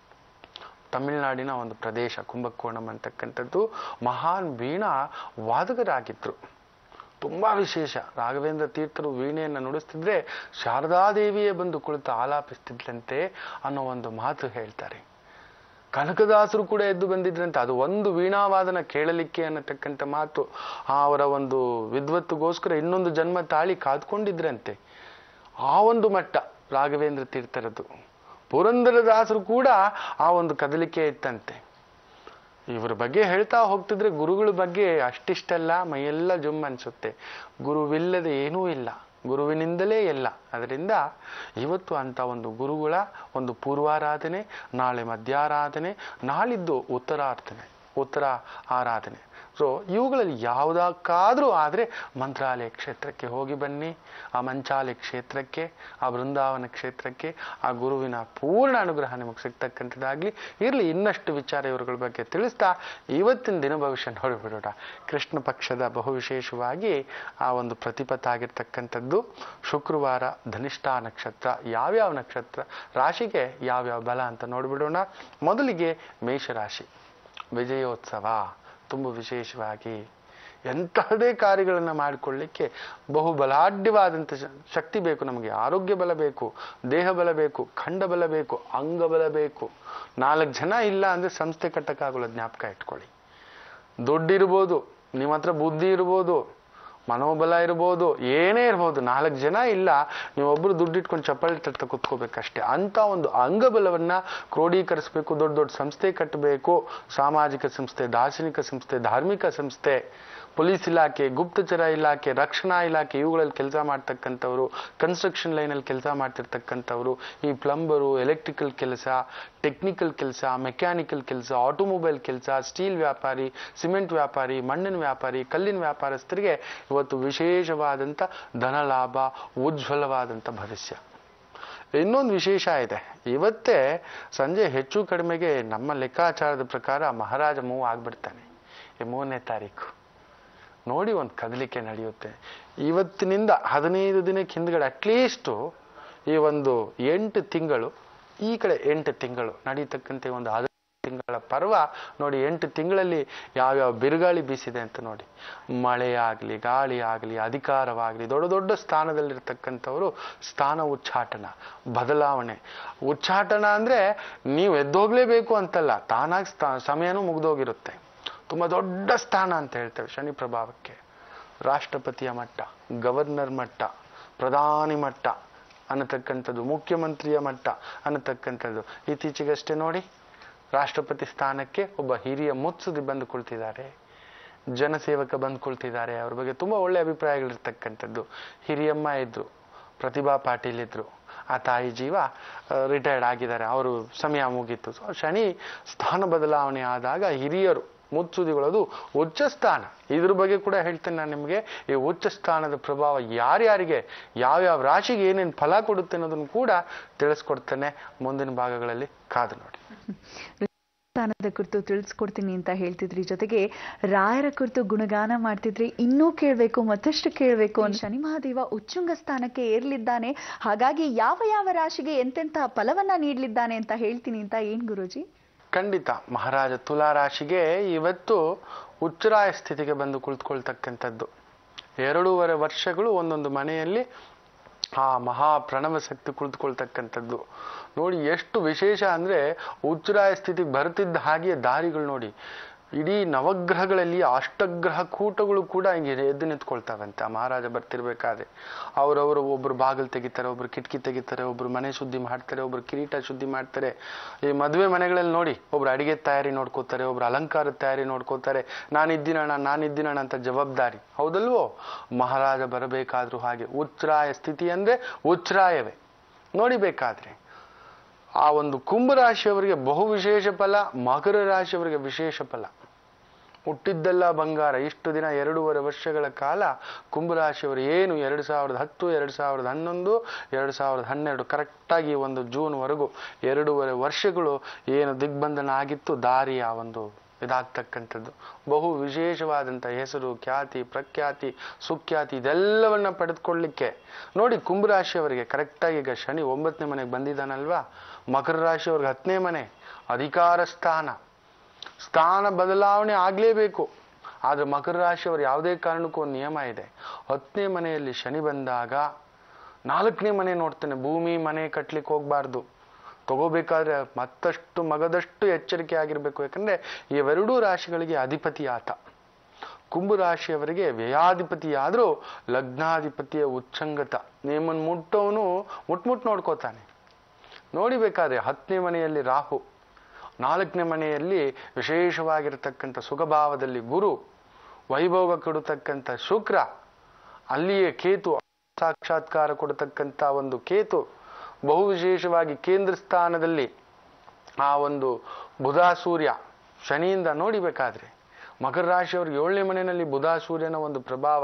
ತಮಿಳುನಾಡಿನ ಒಂದು ಪ್ರದೇಶ ಕುಂಭಕೋಣಂ ಅಂತಕ್ಕಂಥದ್ದು ಮಹಾನ್ ವೀಣಾ ವಾದಕರಾಗಿದ್ರು ತುಂಬಾ ವಿಶೇಷ ರಾಘವೇಂದ್ರ ತೀರ್ಥರು ವೀಣೆಯನ್ನು ನುಡಿಸ್ತಿದ್ರೆ ಶಾರದಾದೇವಿಯೇ ಬಂದು ಕುಳಿತು ಆಲಾಪಿಸ್ತಿದ್ಲಂತೆ ಅನ್ನೋ ಒಂದು ಮಾತು ಹೇಳ್ತಾರೆ ಕನಕದಾಸರು ಕೂಡ ಎದ್ದು ಬಂದಿದ್ರಂತೆ ಅದು ಒಂದು ವೀಣಾವಾದನ ಕೇಳಲಿಕ್ಕೆ ಅನ್ನತಕ್ಕಂಥ ಮಾತು ಆ ಅವರ ಒಂದು ವಿದ್ವತ್ತುಗೋಸ್ಕರ ಇನ್ನೊಂದು ಜನ್ಮ ತಾಳಿ ಕಾದ್ಕೊಂಡಿದ್ರಂತೆ ಆ ಒಂದು ಮಟ್ಟ ರಾಘವೇಂದ್ರ ತೀರ್ಥರದ್ದು ಪುರಂದರದಾಸರು ಕೂಡ ಆ ಒಂದು ಕದಲಿಕೆ ಇತ್ತಂತೆ ಇವ್ರ ಬಗ್ಗೆ ಹೇಳ್ತಾ ಹೋಗ್ತಿದ್ರೆ ಗುರುಗಳ ಬಗ್ಗೆ ಅಷ್ಟಿಷ್ಟಲ್ಲ ಮೈಯೆಲ್ಲ ಜುಮ್ ಅನ್ಸುತ್ತೆ ಗುರುವಿಲ್ಲದೆ ಏನೂ ಇಲ್ಲ ಗುರುವಿನಿಂದಲೇ ಎಲ್ಲ ಅದರಿಂದ ಇವತ್ತು ಅಂತ ಒಂದು ಗುರುಗಳ ಒಂದು ಪೂರ್ವಾರಾಧನೆ ನಾಳೆ ಮಧ್ಯಾರಾಧನೆ ನಾಳಿದ್ದು ಉತ್ತರಾರ್ಥನೆ ಉತ್ತರ ಆರಾಧನೆ ಸೊ ಇವುಗಳಲ್ಲಿ ಯಾವುದಕ್ಕಾದ್ರೂ ಆದರೆ ಮಂತ್ರಾಲಯ ಕ್ಷೇತ್ರಕ್ಕೆ ಹೋಗಿ ಬನ್ನಿ ಆ ಮಂಚಾಲಯ ಕ್ಷೇತ್ರಕ್ಕೆ ಆ ಬೃಂದಾವನ ಕ್ಷೇತ್ರಕ್ಕೆ ಆ ಗುರುವಿನ ಪೂರ್ಣ ಅನುಗ್ರಹ ನಿಮಗೆ ಸಿಗ್ತಕ್ಕಂಥದ್ದಾಗ್ಲಿ ಇರಲಿ ಇನ್ನಷ್ಟು ವಿಚಾರ ಇವರುಗಳ ಬಗ್ಗೆ ತಿಳಿಸ್ತಾ ಇವತ್ತಿನ ದಿನ ಭವಿಷ್ಯ ನೋಡಿಬಿಡೋಣ ಕೃಷ್ಣ ಪಕ್ಷದ ಬಹು ವಿಶೇಷವಾಗಿ ಆ ಒಂದು ಪ್ರತಿಪತ್ತ ಆಗಿರ್ತಕ್ಕಂಥದ್ದು ಶುಕ್ರವಾರ ಧನಿಷ್ಠಾ ನಕ್ಷತ್ರ ಯಾವ್ಯಾವ ನಕ್ಷತ್ರ ರಾಶಿಗೆ ಯಾವ್ಯಾವ ಬಲ ಅಂತ ನೋಡಿಬಿಡೋಣ ಮೊದಲಿಗೆ ಮೇಷರಾಶಿ ವಿಜಯೋತ್ಸವ ತುಂಬ ವಿಶೇಷವಾಗಿ ಎಂತಹದೇ ಕಾರ್ಯಗಳನ್ನು ಮಾಡಿಕೊಳ್ಳಿಕ್ಕೆ ಬಹು ಬಲಾಢ್ಯವಾದಂಥ ಶ- ಶಕ್ತಿ ಬೇಕು ನಮಗೆ ಆರೋಗ್ಯ ಬಲ ಬೇಕು ದೇಹ ಬಲ ಬೇಕು ಖಂಡ ಬಲ ಬೇಕು ಅಂಗ ಬಲ ಬೇಕು ನಾಲ್ಕು ಜನ ಇಲ್ಲ ಅಂದರೆ ಸಂಸ್ಥೆ ಕಟ್ಟಕ್ಕಾಗಲ್ಲ ಜ್ಞಾಪಕ ಇಟ್ಕೊಳ್ಳಿ ದುಡ್ಡಿರ್ಬೋದು ನಿಮ್ಮ ಹತ್ರ ಬುದ್ಧಿ ಇರ್ಬೋದು ಮನೋಬಲ ಇರ್ಬೋದು ಏನೇ ಇರ್ಬೋದು ನಾಲ್ಕು ಜನ ಇಲ್ಲ ನೀವೊಬ್ರು ದುಡ್ಡಿಟ್ಕೊಂಡು ಚಪ್ಪಲಿ ತಟ್ಟ ಕುತ್ಕೋಬೇಕಷ್ಟೇ ಅಂತ ಒಂದು ಅಂಗಬಲವನ್ನ ಕ್ರೋಢೀಕರಿಸಬೇಕು ದೊಡ್ಡ ದೊಡ್ಡ ಸಂಸ್ಥೆ ಕಟ್ಟಬೇಕು ಸಾಮಾಜಿಕ ಸಂಸ್ಥೆ ದಾರ್ಶನಿಕ ಸಂಸ್ಥೆ ಧಾರ್ಮಿಕ ಸಂಸ್ಥೆ ಪೊಲೀಸ್ ಇಲಾಖೆ ಗುಪ್ತಚರ ಇಲಾಖೆ ರಕ್ಷಣಾ ಇಲಾಖೆ ಇವುಗಳಲ್ಲಿ ಕೆಲಸ ಮಾಡ್ತಕ್ಕಂಥವ್ರು ಕನ್ಸ್ಟ್ರಕ್ಷನ್ ಲೈನಲ್ಲಿ ಕೆಲಸ ಮಾಡ್ತಿರ್ತಕ್ಕಂಥವ್ರು ಈ ಪ್ಲಂಬರು ಎಲೆಕ್ಟ್ರಿಕಲ್ ಕೆಲಸ ಟೆಕ್ನಿಕಲ್ ಕೆಲಸ ಮೆಕ್ಯಾನಿಕಲ್ ಕೆಲಸ ಆಟೋಮೊಬೈಲ್ ಕೆಲಸ ಸ್ಟೀಲ್ ವ್ಯಾಪಾರಿ ಸಿಮೆಂಟ್ ವ್ಯಾಪಾರಿ ಮಣ್ಣಿನ ವ್ಯಾಪಾರಿ ಕಲ್ಲಿನ ವ್ಯಾಪಾರಸ್ಥರಿಗೆ ಇವತ್ತು ವಿಶೇಷವಾದಂಥ ಧನಲಾಭ ಉಜ್ವಲವಾದಂಥ ಭವಿಷ್ಯ ಇನ್ನೊಂದು ವಿಶೇಷ ಇದೆ ಇವತ್ತೇ ಸಂಜೆ ಹೆಚ್ಚು ಕಡಿಮೆಗೆ ನಮ್ಮ ಲೆಕ್ಕಾಚಾರದ ಪ್ರಕಾರ ಮಹಾರಾಜ ಮೂವ್ ಆಗ್ಬಿಡ್ತಾನೆ ಈ ಮೂರನೇ ತಾರೀಕು ನೋಡಿ ಒಂದು ಕದಲಿಕೆ ನಡೆಯುತ್ತೆ ಇವತ್ತಿನಿಂದ ಹದಿನೈದು ದಿನಕ್ಕೆ ಹಿಂದ್ಗಡೆ ಅಟ್ಲೀಸ್ಟು ಈ ಒಂದು ಎಂಟು ತಿಂಗಳು ಈ ಕಡೆ ಎಂಟು ತಿಂಗಳು ನಡೀತಕ್ಕಂಥ ಒಂದು ಹದಿನೈದು ತಿಂಗಳ ಪರ್ವ ನೋಡಿ ಎಂಟು ತಿಂಗಳಲ್ಲಿ ಯಾವ್ಯಾವ ಬಿರುಗಾಳಿ ಬೀಸಿದೆ ಅಂತ ನೋಡಿ ಮಳೆ ಆಗಲಿ ಗಾಳಿ ಆಗಲಿ ಅಧಿಕಾರವಾಗಲಿ ದೊಡ್ಡ ದೊಡ್ಡ ಸ್ಥಾನದಲ್ಲಿರ್ತಕ್ಕಂಥವರು ಸ್ಥಾನ ಉಚ್ಚಾಟನ ಬದಲಾವಣೆ ಉಚ್ಚಾಟನ ಅಂದ್ರೆ ನೀವು ಎದ್ದೋಗ್ಲೇಬೇಕು ಅಂತಲ್ಲ ತಾನಾಗಿ ಸ್ಥಾ ಸಮಯನೂ ಮುಗ್ದೋಗಿರುತ್ತೆ ತುಂಬ ದೊಡ್ಡ ಸ್ಥಾನ ಅಂತ ಹೇಳ್ತೇವೆ ಶನಿ ಪ್ರಭಾವಕ್ಕೆ ರಾಷ್ಟ್ರಪತಿಯ ಮಟ್ಟ ಗವರ್ನರ್ ಮಟ್ಟ ಪ್ರಧಾನಿ ಮಟ್ಟ ಅನ್ನತಕ್ಕಂಥದ್ದು ಮುಖ್ಯಮಂತ್ರಿಯ ಮಟ್ಟ ಅನ್ನತಕ್ಕಂಥದ್ದು ಇತ್ತೀಚೆಗಷ್ಟೇ ನೋಡಿ ರಾಷ್ಟ್ರಪತಿ ಸ್ಥಾನಕ್ಕೆ ಒಬ್ಬ ಹಿರಿಯ ಮುತ್ಸದಿ ಬಂದುಕೊಳ್ತಿದ್ದಾರೆ ಜನಸೇವಕ ಬಂದ್ಕೊಳ್ತಿದ್ದಾರೆ ಅವ್ರ ಬಗ್ಗೆ ತುಂಬ ಒಳ್ಳೆ ಅಭಿಪ್ರಾಯಗಳಿರ್ತಕ್ಕಂಥದ್ದು ಹಿರಿಯಮ್ಮ ಇದ್ರು ಪ್ರತಿಭಾ ಪಾಟೀಲ್ ಇದ್ರು ಆ ತಾಯಿ ಜೀವ ರಿಟೈರ್ಡ್ ಆಗಿದ್ದಾರೆ ಅವರು ಸಮಯ ಮುಗೀತು ಸೊ ಶನಿ ಸ್ಥಾನ ಬದಲಾವಣೆ ಆದಾಗ ಹಿರಿಯರು ಮುತ್ಸುದಿಗಳದು ಉಚ್ಚ ಸ್ಥಾನ ಇದ್ರ ಬಗ್ಗೆ ಕೂಡ ಹೇಳ್ತೇನೆ ನಾನು ನಿಮಗೆ ಈ ಉಚ್ಚ ಸ್ಥಾನದ ಪ್ರಭಾವ ಯಾರ್ಯಾರಿಗೆ ಯಾವ್ಯಾವ ರಾಶಿಗೆ ಏನೇನು ಫಲ ಕೊಡುತ್ತೆ ಅನ್ನೋದನ್ನು ಕೂಡ ತಿಳಿಸ್ಕೊಡ್ತೇನೆ ಮುಂದಿನ ಭಾಗಗಳಲ್ಲಿ ಕಾದು ನೋಡಿ ಸ್ಥಾನದ ಕುರಿತು ತಿಳಿಸ್ಕೊಡ್ತೀನಿ ಅಂತ ಹೇಳ್ತಿದ್ರಿ ಜೊತೆಗೆ ರಾಯರ ಕುರಿತು ಗುಣಗಾನ ಮಾಡ್ತಿದ್ರಿ ಇನ್ನೂ ಕೇಳಬೇಕು ಮತ್ತಷ್ಟು ಕೇಳಬೇಕು ಅಂತ ಶನಿ ಮಹಾದೇವ ಉಚ್ಚುಂಗ ಸ್ಥಾನಕ್ಕೆ ಏರ್ಲಿದ್ದಾನೆ ಹಾಗಾಗಿ ಯಾವ ಯಾವ ರಾಶಿಗೆ ಎಂತೆಂಥ ಫಲವನ್ನ ನೀಡಲಿದ್ದಾನೆ ಅಂತ ಹೇಳ್ತೀನಿ ಅಂತ ಏನ್ ಗುರುಜಿ ಖಂಡಿತ ಮಹಾರಾಜ ತುಲಾ ರಾಶಿಗೆ ಇವತ್ತು ಉಚ್ಚರಾಯ ಸ್ಥಿತಿಗೆ ಬಂದು ಕುಳಿತುಕೊಳ್ತಕ್ಕಂಥದ್ದು ಎರಡೂವರೆ ವರ್ಷಗಳು ಒಂದೊಂದು ಮನೆಯಲ್ಲಿ ಆ ಮಹಾ ಪ್ರಣವ ಶಕ್ತಿ ಕುಳಿತುಕೊಳ್ತಕ್ಕಂಥದ್ದು ನೋಡಿ ಎಷ್ಟು ವಿಶೇಷ ಅಂದ್ರೆ ಉಚ್ಚರಾಯ ಸ್ಥಿತಿಗೆ ಬರ್ತಿದ್ದ ಹಾಗೆ ದಾರಿಗಳು ನೋಡಿ ಇಡೀ ನವಗ್ರಹಗಳಲ್ಲಿ ಅಷ್ಟಗ್ರಹ ಕೂಟಗಳು ಕೂಡ ಹಿಂಗೆ ಎದ್ದು ನಿಂತ್ಕೊಳ್ತಾವಂತೆ ಆ ಮಹಾರಾಜ ಬರ್ತಿರ್ಬೇಕಾದ್ರೆ ಅವರವರು ಒಬ್ರು ಬಾಗಿಲು ತೆಗಿತಾರೆ ಒಬ್ರು ಕಿಟಕಿ ತೆಗಿತಾರೆ ಒಬ್ರು ಮನೆ ಶುದ್ಧಿ ಮಾಡ್ತಾರೆ ಒಬ್ರು ಕಿರೀಟ ಶುದ್ಧಿ ಮಾಡ್ತಾರೆ ಈ ಮದುವೆ ಮನೆಗಳಲ್ಲಿ ನೋಡಿ ಒಬ್ರು ಅಡಿಗೆ ತಯಾರಿ ನೋಡ್ಕೋತಾರೆ ಒಬ್ರು ಅಲಂಕಾರದ ತಯಾರಿ ನೋಡ್ಕೋತಾರೆ ನಾನಿದ್ದೀನಣ್ಣ ನಾನಿದ್ದೀನಣ್ಣ ಅಂತ ಜವಾಬ್ದಾರಿ ಹೌದಲ್ವೋ ಮಹಾರಾಜ ಬರಬೇಕಾದ್ರೂ ಹಾಗೆ ಉಚ್ಛ್ರಾಯ ಸ್ಥಿತಿ ಅಂದ್ರೆ ಉಚ್ಛ್ರಾಯವೇ ನೋಡಿಬೇಕಾದ್ರೆ ಆ ಒಂದು ಕುಂಭ ರಾಶಿಯವರಿಗೆ ಬಹು ವಿಶೇಷ ಫಲ ಮಕರ ರಾಶಿಯವರಿಗೆ ವಿಶೇಷ ಫಲ ಹುಟ್ಟಿದ್ದೆಲ್ಲ ಬಂಗಾರ ಇಷ್ಟು ದಿನ ಎರಡೂವರೆ ವರ್ಷಗಳ ಕಾಲ ಕುಂಭರಾಶಿಯವರು ಏನು ಎರಡು ಸಾವಿರದ ಹತ್ತು ಎರಡು ಸಾವಿರದ ಹನ್ನೊಂದು ಎರಡು ಸಾವಿರದ ಹನ್ನೆರಡು ಕರೆಕ್ಟಾಗಿ ಒಂದು ಜೂನ್ವರೆಗೂ ಎರಡೂವರೆ ವರ್ಷಗಳು ಏನು ದಿಗ್ಬಂಧನ ಆಗಿತ್ತು ದಾರಿಯ ಒಂದು ಇದಾಗ್ತಕ್ಕಂಥದ್ದು ಬಹು ವಿಶೇಷವಾದಂಥ ಹೆಸರು ಖ್ಯಾತಿ ಪ್ರಖ್ಯಾತಿ ಸುಖ್ಯಾತಿ ಇದೆಲ್ಲವನ್ನ ಪಡೆದುಕೊಳ್ಳಿಕ್ಕೆ ನೋಡಿ ಕುಂಭರಾಶಿಯವರಿಗೆ ಕರೆಕ್ಟಾಗಿ ಈಗ ಶನಿ ಒಂಬತ್ತನೇ ಮನೆಗೆ ಬಂದಿದ್ದಾನಲ್ವಾ ಮಕರ ರಾಶಿಯವ್ರಿಗೆ ಹತ್ತನೇ ಮನೆ ಅಧಿಕಾರ ಸ್ಥಾನ ಸ್ಥಾನ ಬದಲಾವಣೆ ಆಗಲೇಬೇಕು ಆದರೆ ಮಕರ ರಾಶಿಯವರು ಯಾವುದೇ ಕಾರಣಕ್ಕೂ ಒಂದು ನಿಯಮ ಇದೆ ಹತ್ತನೇ ಮನೆಯಲ್ಲಿ ಶನಿ ಬಂದಾಗ ನಾಲ್ಕನೇ ಮನೆ ನೋಡ್ತಾನೆ ಭೂಮಿ ಮನೆ ಕಟ್ಲಿಕ್ಕೆ ಹೋಗ್ಬಾರ್ದು ತಗೋಬೇಕಾದ್ರೆ ಮತ್ತಷ್ಟು ಮಗದಷ್ಟು ಎಚ್ಚರಿಕೆ ಆಗಿರ್ಬೇಕು ಯಾಕಂದ್ರೆ ಇವೆರಡೂ ರಾಶಿಗಳಿಗೆ ಅಧಿಪತಿ ಆತ ಕುಂಭ ರಾಶಿಯವರಿಗೆ ವ್ಯಯಾಧಿಪತಿ ಆದರೂ ಲಗ್ನಾಧಿಪತಿಯ ಉಚ್ಚಂಗತ ನಿಮ್ಮನ್ನು ಮುಟ್ಟವನು ಮುಟ್ಮುಟ್ ನೋಡ್ಕೋತಾನೆ ನೋಡಿಬೇಕಾದ್ರೆ ಹತ್ತನೇ ಮನೆಯಲ್ಲಿ ರಾಹು ನಾಲ್ಕನೇ ಮನೆಯಲ್ಲಿ ವಿಶೇಷವಾಗಿರತಕ್ಕಂಥ ಸುಖಭಾವದಲ್ಲಿ ಗುರು ವೈಭೋಗ ಕೊಡತಕ್ಕಂಥ ಶುಕ್ರ ಅಲ್ಲಿಯೇ ಕೇತು ಸಾಕ್ಷಾತ್ಕಾರ ಕೊಡತಕ್ಕಂಥ ಒಂದು ಕೇತು ಬಹು ವಿಶೇಷವಾಗಿ ಕೇಂದ್ರ ಸ್ಥಾನದಲ್ಲಿ ಆ ಒಂದು ಬುಧ ಸೂರ್ಯ ಶನಿಯಿಂದ ನೋಡಿಬೇಕಾದ್ರೆ ಮಕರ ರಾಶಿಯವ್ರಿಗೆ ಏಳನೇ ಮನೆಯಲ್ಲಿ ಬುಧ ಸೂರ್ಯನ ಒಂದು ಪ್ರಭಾವ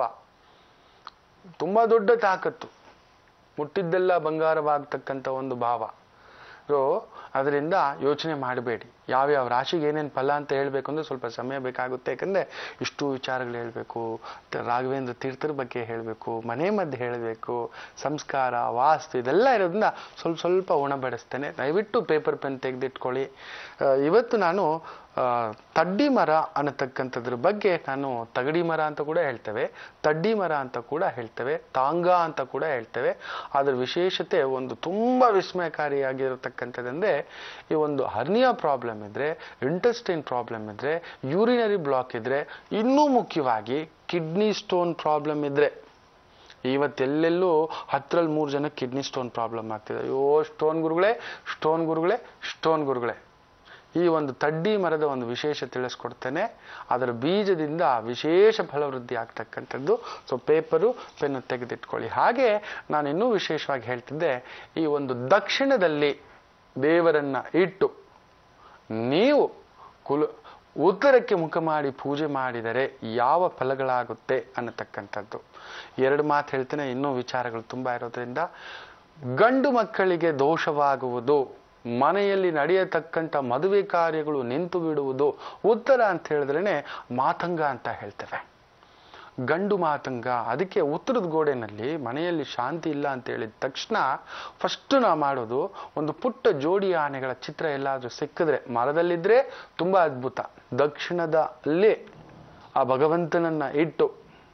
ತುಂಬಾ ದೊಡ್ಡ ತಾಕತ್ತು ಮುಟ್ಟಿದ್ದೆಲ್ಲ ಬಂಗಾರವಾಗ್ತಕ್ಕಂಥ ಒಂದು ಭಾವ ಸೊ ಅದರಿಂದ ಯೋಚನೆ ಮಾಡಬೇಡಿ ಯಾವ್ಯಾವ ರಾಶಿಗೆ ಏನೇನು ಫಲ ಅಂತ ಹೇಳಬೇಕು ಅಂದ್ರೆ ಸ್ವಲ್ಪ ಸಮಯ ಬೇಕಾಗುತ್ತೆ ಯಾಕಂದ್ರೆ ಇಷ್ಟು ವಿಚಾರಗಳು ಹೇಳಬೇಕು ರಾಘವೇಂದ್ರ ತೀರ್ಥರ ಬಗ್ಗೆ ಹೇಳಬೇಕು ಮನೆ ಮಧ್ಯೆ ಹೇಳಬೇಕು ಸಂಸ್ಕಾರ ವಾಸ್ತು ಇದೆಲ್ಲ ಇರೋದ್ರಿಂದ ಸ್ವಲ್ಪ ಸ್ವಲ್ಪ ಉಣಬಡಿಸ್ತೇನೆ ದಯವಿಟ್ಟು ಪೇಪರ್ ಪೆನ್ ತೆಗೆದಿಟ್ಕೊಳ್ಳಿ ಆ, ಇವತ್ತು ನಾನು ಆ, ತಡ್ಡಿ ಮರ ಅನ್ನತಕ್ಕಂಥದ್ರ ಬಗ್ಗೆ ನಾನು ತಗಡಿ ಮರ ಅಂತ ಕೂಡ ಹೇಳ್ತೇವೆ ತಡ್ಡಿ ಮರ ಅಂತ ಕೂಡ ಹೇಳ್ತೇವೆ ತಾಂಗ ಅಂತ ಕೂಡ ಹೇಳ್ತೇವೆ ಅದರ ವಿಶೇಷತೆ ಒಂದು ತುಂಬಾ ವಿಸ್ಮಯಕಾರಿಯಾಗಿರತಕ್ಕಂಥದ್ದಂದ್ರೆ ಈ ಒಂದು ಹರ್ನಿಯಾ ಪ್ರಾಬ್ಲಮ್ ಇದ್ರೆ ಇಂಟೆಸ್ಟೈನ್ ಪ್ರಾಬ್ಲಮ್ ಇದ್ರೆ ಯೂರಿನರಿ ಬ್ಲಾಕ್ ಇದ್ರೆ ಇನ್ನೂ ಮುಖ್ಯವಾಗಿ ಕಿಡ್ನಿ ಸ್ಟೋನ್ ಪ್ರಾಬ್ಲಮ್ ಇದ್ರೆ ಇವತ್ತೆಲ್ಲೆಲ್ಲೂ ಹತ್ತರಲ್ಲಿ ಮೂರು ಜನ ಕಿಡ್ನಿ ಸ್ಟೋನ್ ಪ್ರಾಬ್ಲಮ್ ಆಗ್ತಿದೆ ಅಯ್ಯೋ ಸ್ಟೋನ್ ಗುರುಗಳೇ ಸ್ಟೋನ್ ಗುರುಗಳೇ ಸ್ಟೋನ್ ಗುರುಗಳೇ ಈ ಒಂದು ತಡ್ಡಿ ಮರದ ಒಂದು ವಿಶೇಷ ತಿಳಿಸ್ಕೊಡ್ತೇನೆ ಅದರ ಬೀಜದಿಂದ ವಿಶೇಷ ಫಲವೃದ್ಧಿ ಆಗ್ತಕ್ಕಂಥದ್ದು ಸೊ ಪೇಪರು ಪೆನ್ನು ತೆಗೆದಿಟ್ಕೊಳ್ಳಿ ಹಾಗೆ ನಾನು ಇನ್ನೂ ವಿಶೇಷವಾಗಿ ಹೇಳ್ತಿದ್ದೆ ಈ ಒಂದು ದಕ್ಷಿಣದಲ್ಲಿ ದೇವರನ್ನ ಇಟ್ಟು ನೀವು ಕುಲ ಉತ್ತರಕ್ಕೆ ಮುಖ ಮಾಡಿ ಪೂಜೆ ಮಾಡಿದರೆ ಯಾವ ಫಲಗಳಾಗುತ್ತೆ ಅನ್ನತಕ್ಕಂಥದ್ದು ಎರಡು ಮಾತು ಹೇಳ್ತೇನೆ ಇನ್ನೂ ವಿಚಾರಗಳು ತುಂಬ ಇರೋದ್ರಿಂದ ಗಂಡು ಮಕ್ಕಳಿಗೆ ದೋಷವಾಗುವುದು ಮನೆಯಲ್ಲಿ ನಡೆಯತಕ್ಕಂಥ ಮದುವೆ ಕಾರ್ಯಗಳು ನಿಂತು ಬಿಡುವುದು ಉತ್ತರ ಅಂತ ಹೇಳಿದ್ರೇನೆ ಮಾತಂಗ ಅಂತ ಹೇಳ್ತೇವೆ ಗಂಡು ಮಾತಂಗ ಅದಕ್ಕೆ ಉತ್ತರದ ಗೋಡೆನಲ್ಲಿ ಮನೆಯಲ್ಲಿ ಶಾಂತಿ ಇಲ್ಲ ಅಂತ ಹೇಳಿದ ತಕ್ಷಣ ಫಸ್ಟ್ ನಾವು ಮಾಡೋದು ಒಂದು ಪುಟ್ಟ ಜೋಡಿ ಆನೆಗಳ ಚಿತ್ರ ಎಲ್ಲಾದ್ರೂ ಸಿಕ್ಕಿದ್ರೆ ಮರದಲ್ಲಿದ್ರೆ ತುಂಬಾ ಅದ್ಭುತ ದಕ್ಷಿಣದಲ್ಲಿ ಆ ಭಗವಂತನನ್ನ ಇಟ್ಟು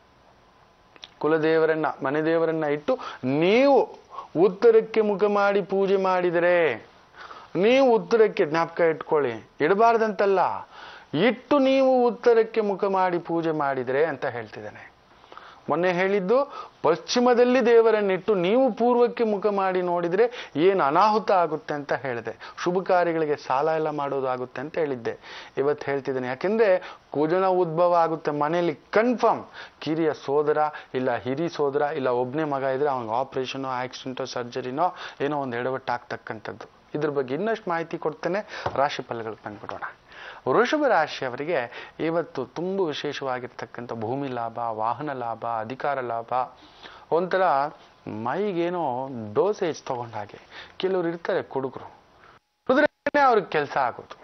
ಕುಲದೇವರನ್ನ ಮನೆ ದೇವರನ್ನ ಇಟ್ಟು ನೀವು ಉತ್ತರಕ್ಕೆ ಮುಖ ಮಾಡಿ ಪೂಜೆ ಮಾಡಿದರೆ ನೀವು ಉತ್ತರಕ್ಕೆ ಜ್ಞಾಪಕ ಇಟ್ಕೊಳ್ಳಿ ಇಡಬಾರ್ದಂತಲ್ಲ ಇಟ್ಟು ನೀವು ಉತ್ತರಕ್ಕೆ ಮುಖ ಮಾಡಿ ಪೂಜೆ ಮಾಡಿದರೆ ಅಂತ ಹೇಳ್ತಿದ್ದಾನೆ ಮೊನ್ನೆ ಹೇಳಿದ್ದು ಪಶ್ಚಿಮದಲ್ಲಿ ದೇವರನ್ನಿಟ್ಟು ನೀವು ಪೂರ್ವಕ್ಕೆ ಮುಖ ಮಾಡಿ ನೋಡಿದ್ರೆ ಏನು ಅನಾಹುತ ಆಗುತ್ತೆ ಅಂತ ಹೇಳಿದೆ ಶುಭ ಕಾರ್ಯಗಳಿಗೆ ಸಾಲ ಎಲ್ಲ ಮಾಡೋದಾಗುತ್ತೆ ಅಂತ ಹೇಳಿದ್ದೆ ಇವತ್ತು ಹೇಳ್ತಿದ್ದೇನೆ ಯಾಕೆಂದ್ರೆ ಕುಜನ ಉದ್ಭವ ಆಗುತ್ತೆ ಮನೆಯಲ್ಲಿ ಕನ್ಫರ್ಮ್ ಕಿರಿಯ ಸೋದರ ಇಲ್ಲ ಹಿರಿ ಸೋದರ ಇಲ್ಲ ಒಬ್ಬನೇ ಮಗ ಇದ್ರೆ ಅವ್ನಿಗೆ ಆಪರೇಷನೋ ಆಕ್ಸಿಡೆಂಟೋ ಸರ್ಜರಿನೋ ಏನೋ ಒಂದು ಎಡವಟ್ಟು ಆಗ್ತಕ್ಕಂಥದ್ದು ಇದ್ರ ಬಗ್ಗೆ ಇನ್ನಷ್ಟು ಮಾಹಿತಿ ಕೊಡ್ತೇನೆ ರಾಶಿ ಫಲಗಳು ಬಂದ್ಬಿಡೋಣ ವೃಷಭ ರಾಶಿಯವರಿಗೆ ಇವತ್ತು ತುಂಬ ವಿಶೇಷವಾಗಿರ್ತಕ್ಕಂಥ ಭೂಮಿ ಲಾಭ ವಾಹನ ಲಾಭ ಅಧಿಕಾರ ಲಾಭ ಒಂಥರ ಮೈಗೇನೋ ಡೋಸೇಜ್ ತಗೊಂಡ ಹಾಗೆ ಕೆಲವರು ಇರ್ತಾರೆ ಕುಡುಗರು ಕುಡಿದ್ರೇನೆ ಅವ್ರಿಗೆ ಕೆಲಸ ಆಗೋದು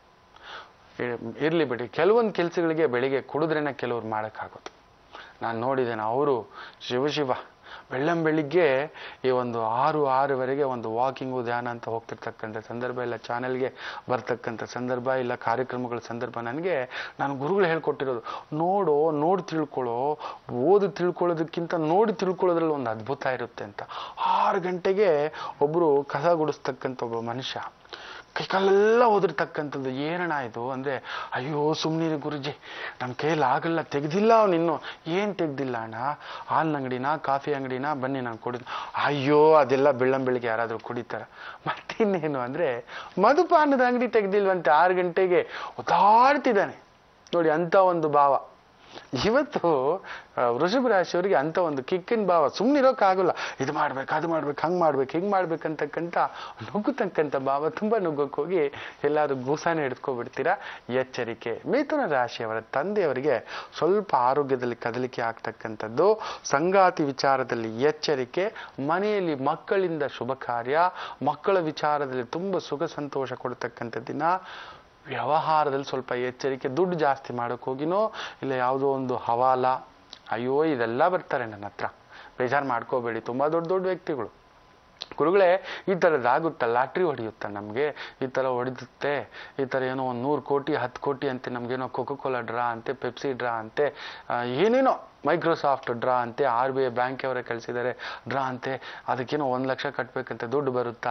ಇ- ಇರ್ಲಿ ಬಿಡಿ ಕೆಲವೊಂದು ಕೆಲಸಗಳಿಗೆ ಬೆಳಿಗ್ಗೆ ಕುಡಿದ್ರೇನೆ ಕೆಲವ್ರು ಮಾಡೋಕ್ಕಾಗೋದು ನಾನು ನೋಡಿದ್ದೇನೆ ಅವರು ಶಿವಶಿವ ಬೆಳ್ಳಂ ಬೆಳಿಗ್ಗೆ ಈ ಒಂದು ಆರು ಆರುವರೆಗೆ ಒಂದು ವಾಕಿಂಗು ಧ್ಯಾನ ಅಂತ ಹೋಗ್ತಿರ್ತಕ್ಕಂಥ ಸಂದರ್ಭ ಇಲ್ಲ ಚಾನೆಲ್ಗೆ ಬರ್ತಕ್ಕಂಥ ಸಂದರ್ಭ ಇಲ್ಲ ಕಾರ್ಯಕ್ರಮಗಳ ಸಂದರ್ಭ ನನಗೆ ನಾನು ಗುರುಗಳು ಹೇಳ್ಕೊಟ್ಟಿರೋದು ನೋಡು ನೋಡಿ ತಿಳ್ಕೊಳ್ಳೋ ಓದಿ ತಿಳ್ಕೊಳ್ಳೋದಕ್ಕಿಂತ ನೋಡಿ ತಿಳ್ಕೊಳ್ಳೋದ್ರಲ್ಲಿ ಒಂದು ಅದ್ಭುತ ಇರುತ್ತೆ ಅಂತ ಆರು ಗಂಟೆಗೆ ಒಬ್ಬರು ಕಸ ಗುಡಿಸ್ತಕ್ಕಂಥ ಒಬ್ಬ ಮನುಷ್ಯ ಕೈಕಾಲೆಲ್ಲ ಓದಿರ್ತಕ್ಕಂಥದ್ದು ಏನಣ ಇದು ಅಂದ್ರೆ ಅಯ್ಯೋ ಸುಮ್ಮನಿರಿ ಗುರುಜಿ ನನ್ನ ಕೈಯಲ್ಲಿ ಆಗಲ್ಲ ತೆಗ್ದಿಲ್ಲ ಅವ್ನು ಇನ್ನು ಏನು ತೆಗ್ದಿಲ್ಲ ಅಣ್ಣ ಹಾಲಿನ ಅಂಗಡಿನ ಕಾಫಿ ಅಂಗಡಿನ ಬನ್ನಿ ನಾನು ಕುಡಿದ್ ಅಯ್ಯೋ ಅದೆಲ್ಲ ಬೆಳ್ಳಂ ಬೆಳಿಗ್ಗೆ ಯಾರಾದರೂ ಕುಡಿತಾರೆ ಮತ್ತಿನ್ನೇನು ಅಂದ್ರೆ ಮಧುಪಾನದ ಅಂಗಡಿ ತೆಗ್ದಿಲ್ವಂತೆ ಆರು ಗಂಟೆಗೆ ಒತ್ತಾಡ್ತಿದ್ದಾನೆ ನೋಡಿ ಅಂತ ಒಂದು ಭಾವ ಇವತ್ತು ಆ, ವೃಷಭ ರಾಶಿಯವರಿಗೆ ಅಂತ ಒಂದು ಕಿಕ್ಕಿನ ಭಾವ ಸುಮ್ಮನಿರೋಕ್ಕಾಗಲ್ಲ ಇದು ಮಾಡ್ಬೇಕು ಅದು ಮಾಡ್ಬೇಕು ಹಂಗೆ ಮಾಡ್ಬೇಕು ಹಿಂಗೆ ಮಾಡ್ಬೇಕಂತಕ್ಕಂಥ ನುಗ್ಗತಕ್ಕಂಥ ಭಾವ ತುಂಬ ನುಗ್ಗಕ್ಕೆ ಹೋಗಿ ಎಲ್ಲಾದ್ರೂ ಗೂಸಾನೆ ಹಿಡ್ಕೊಬಿಡ್ತೀರಾ ಎಚ್ಚರಿಕೆ ಮಿಥುನ ರಾಶಿಯವರ ತಂದೆಯವರಿಗೆ ಸ್ವಲ್ಪ ಆರೋಗ್ಯದಲ್ಲಿ ಕದಲಿಕೆ ಆಗ್ತಕ್ಕಂಥದ್ದು ಸಂಗಾತಿ ವಿಚಾರದಲ್ಲಿ ಎಚ್ಚರಿಕೆ ಮನೆಯಲ್ಲಿ ಮಕ್ಕಳಿಂದ ಶುಭ ಕಾರ್ಯ ಮಕ್ಕಳ ವಿಚಾರದಲ್ಲಿ ತುಂಬ ಸುಖ ಸಂತೋಷ ಕೊಡ್ತಕ್ಕಂಥ ದಿನ ವ್ಯವಹಾರದಲ್ಲಿ ಸ್ವಲ್ಪ ಎಚ್ಚರಿಕೆ ದುಡ್ಡು ಜಾಸ್ತಿ ಮಾಡೋಕೆ ಹೋಗಿನೋ ಇಲ್ಲ ಯಾವುದೋ ಒಂದು ಹವಾಲ ಅಯ್ಯೋ ಇದೆಲ್ಲ ಬರ್ತಾರೆ ನನ್ನ ಹತ್ರ ಬೇಜಾರು ಮಾಡ್ಕೋಬೇಡಿ ತುಂಬ ದೊಡ್ಡ ದೊಡ್ಡ ವ್ಯಕ್ತಿಗಳು ಗುರುಗಳೇ ಈ ಥರದ್ದಾಗುತ್ತಾ ಲಾಟ್ರಿ ಹೊಡೆಯುತ್ತಾ ನಮಗೆ ಈ ಥರ ಹೊಡೆದುತ್ತೆ ಈ ಥರ ಏನೋ ಒಂದು ನೂರು ಕೋಟಿ ಹತ್ತು ಕೋಟಿ ಅಂತೆ ನಮಗೇನೋ ಕೊಕೋ ಕೋಲಾ ಡ್ರಾ ಅಂತೆ ಪೆಪ್ಸಿ ಡ್ರಾ ಅಂತೆ ಆ, ಏನೇನೋ ಮೈಕ್ರೋಸಾಫ್ಟ್ ಡ್ರಾ ಅಂತೆ ಆರ್ ಬಿ ಐ ಬ್ಯಾಂಕ್ ಅವರೇ ಕಳಿಸಿದ್ದಾರೆ ಡ್ರಾ ಅಂತೆ ಅದಕ್ಕೇನೋ ಒಂದು ಲಕ್ಷ ಕಟ್ಟಬೇಕಂತೆ ದುಡ್ಡು ಬರುತ್ತಾ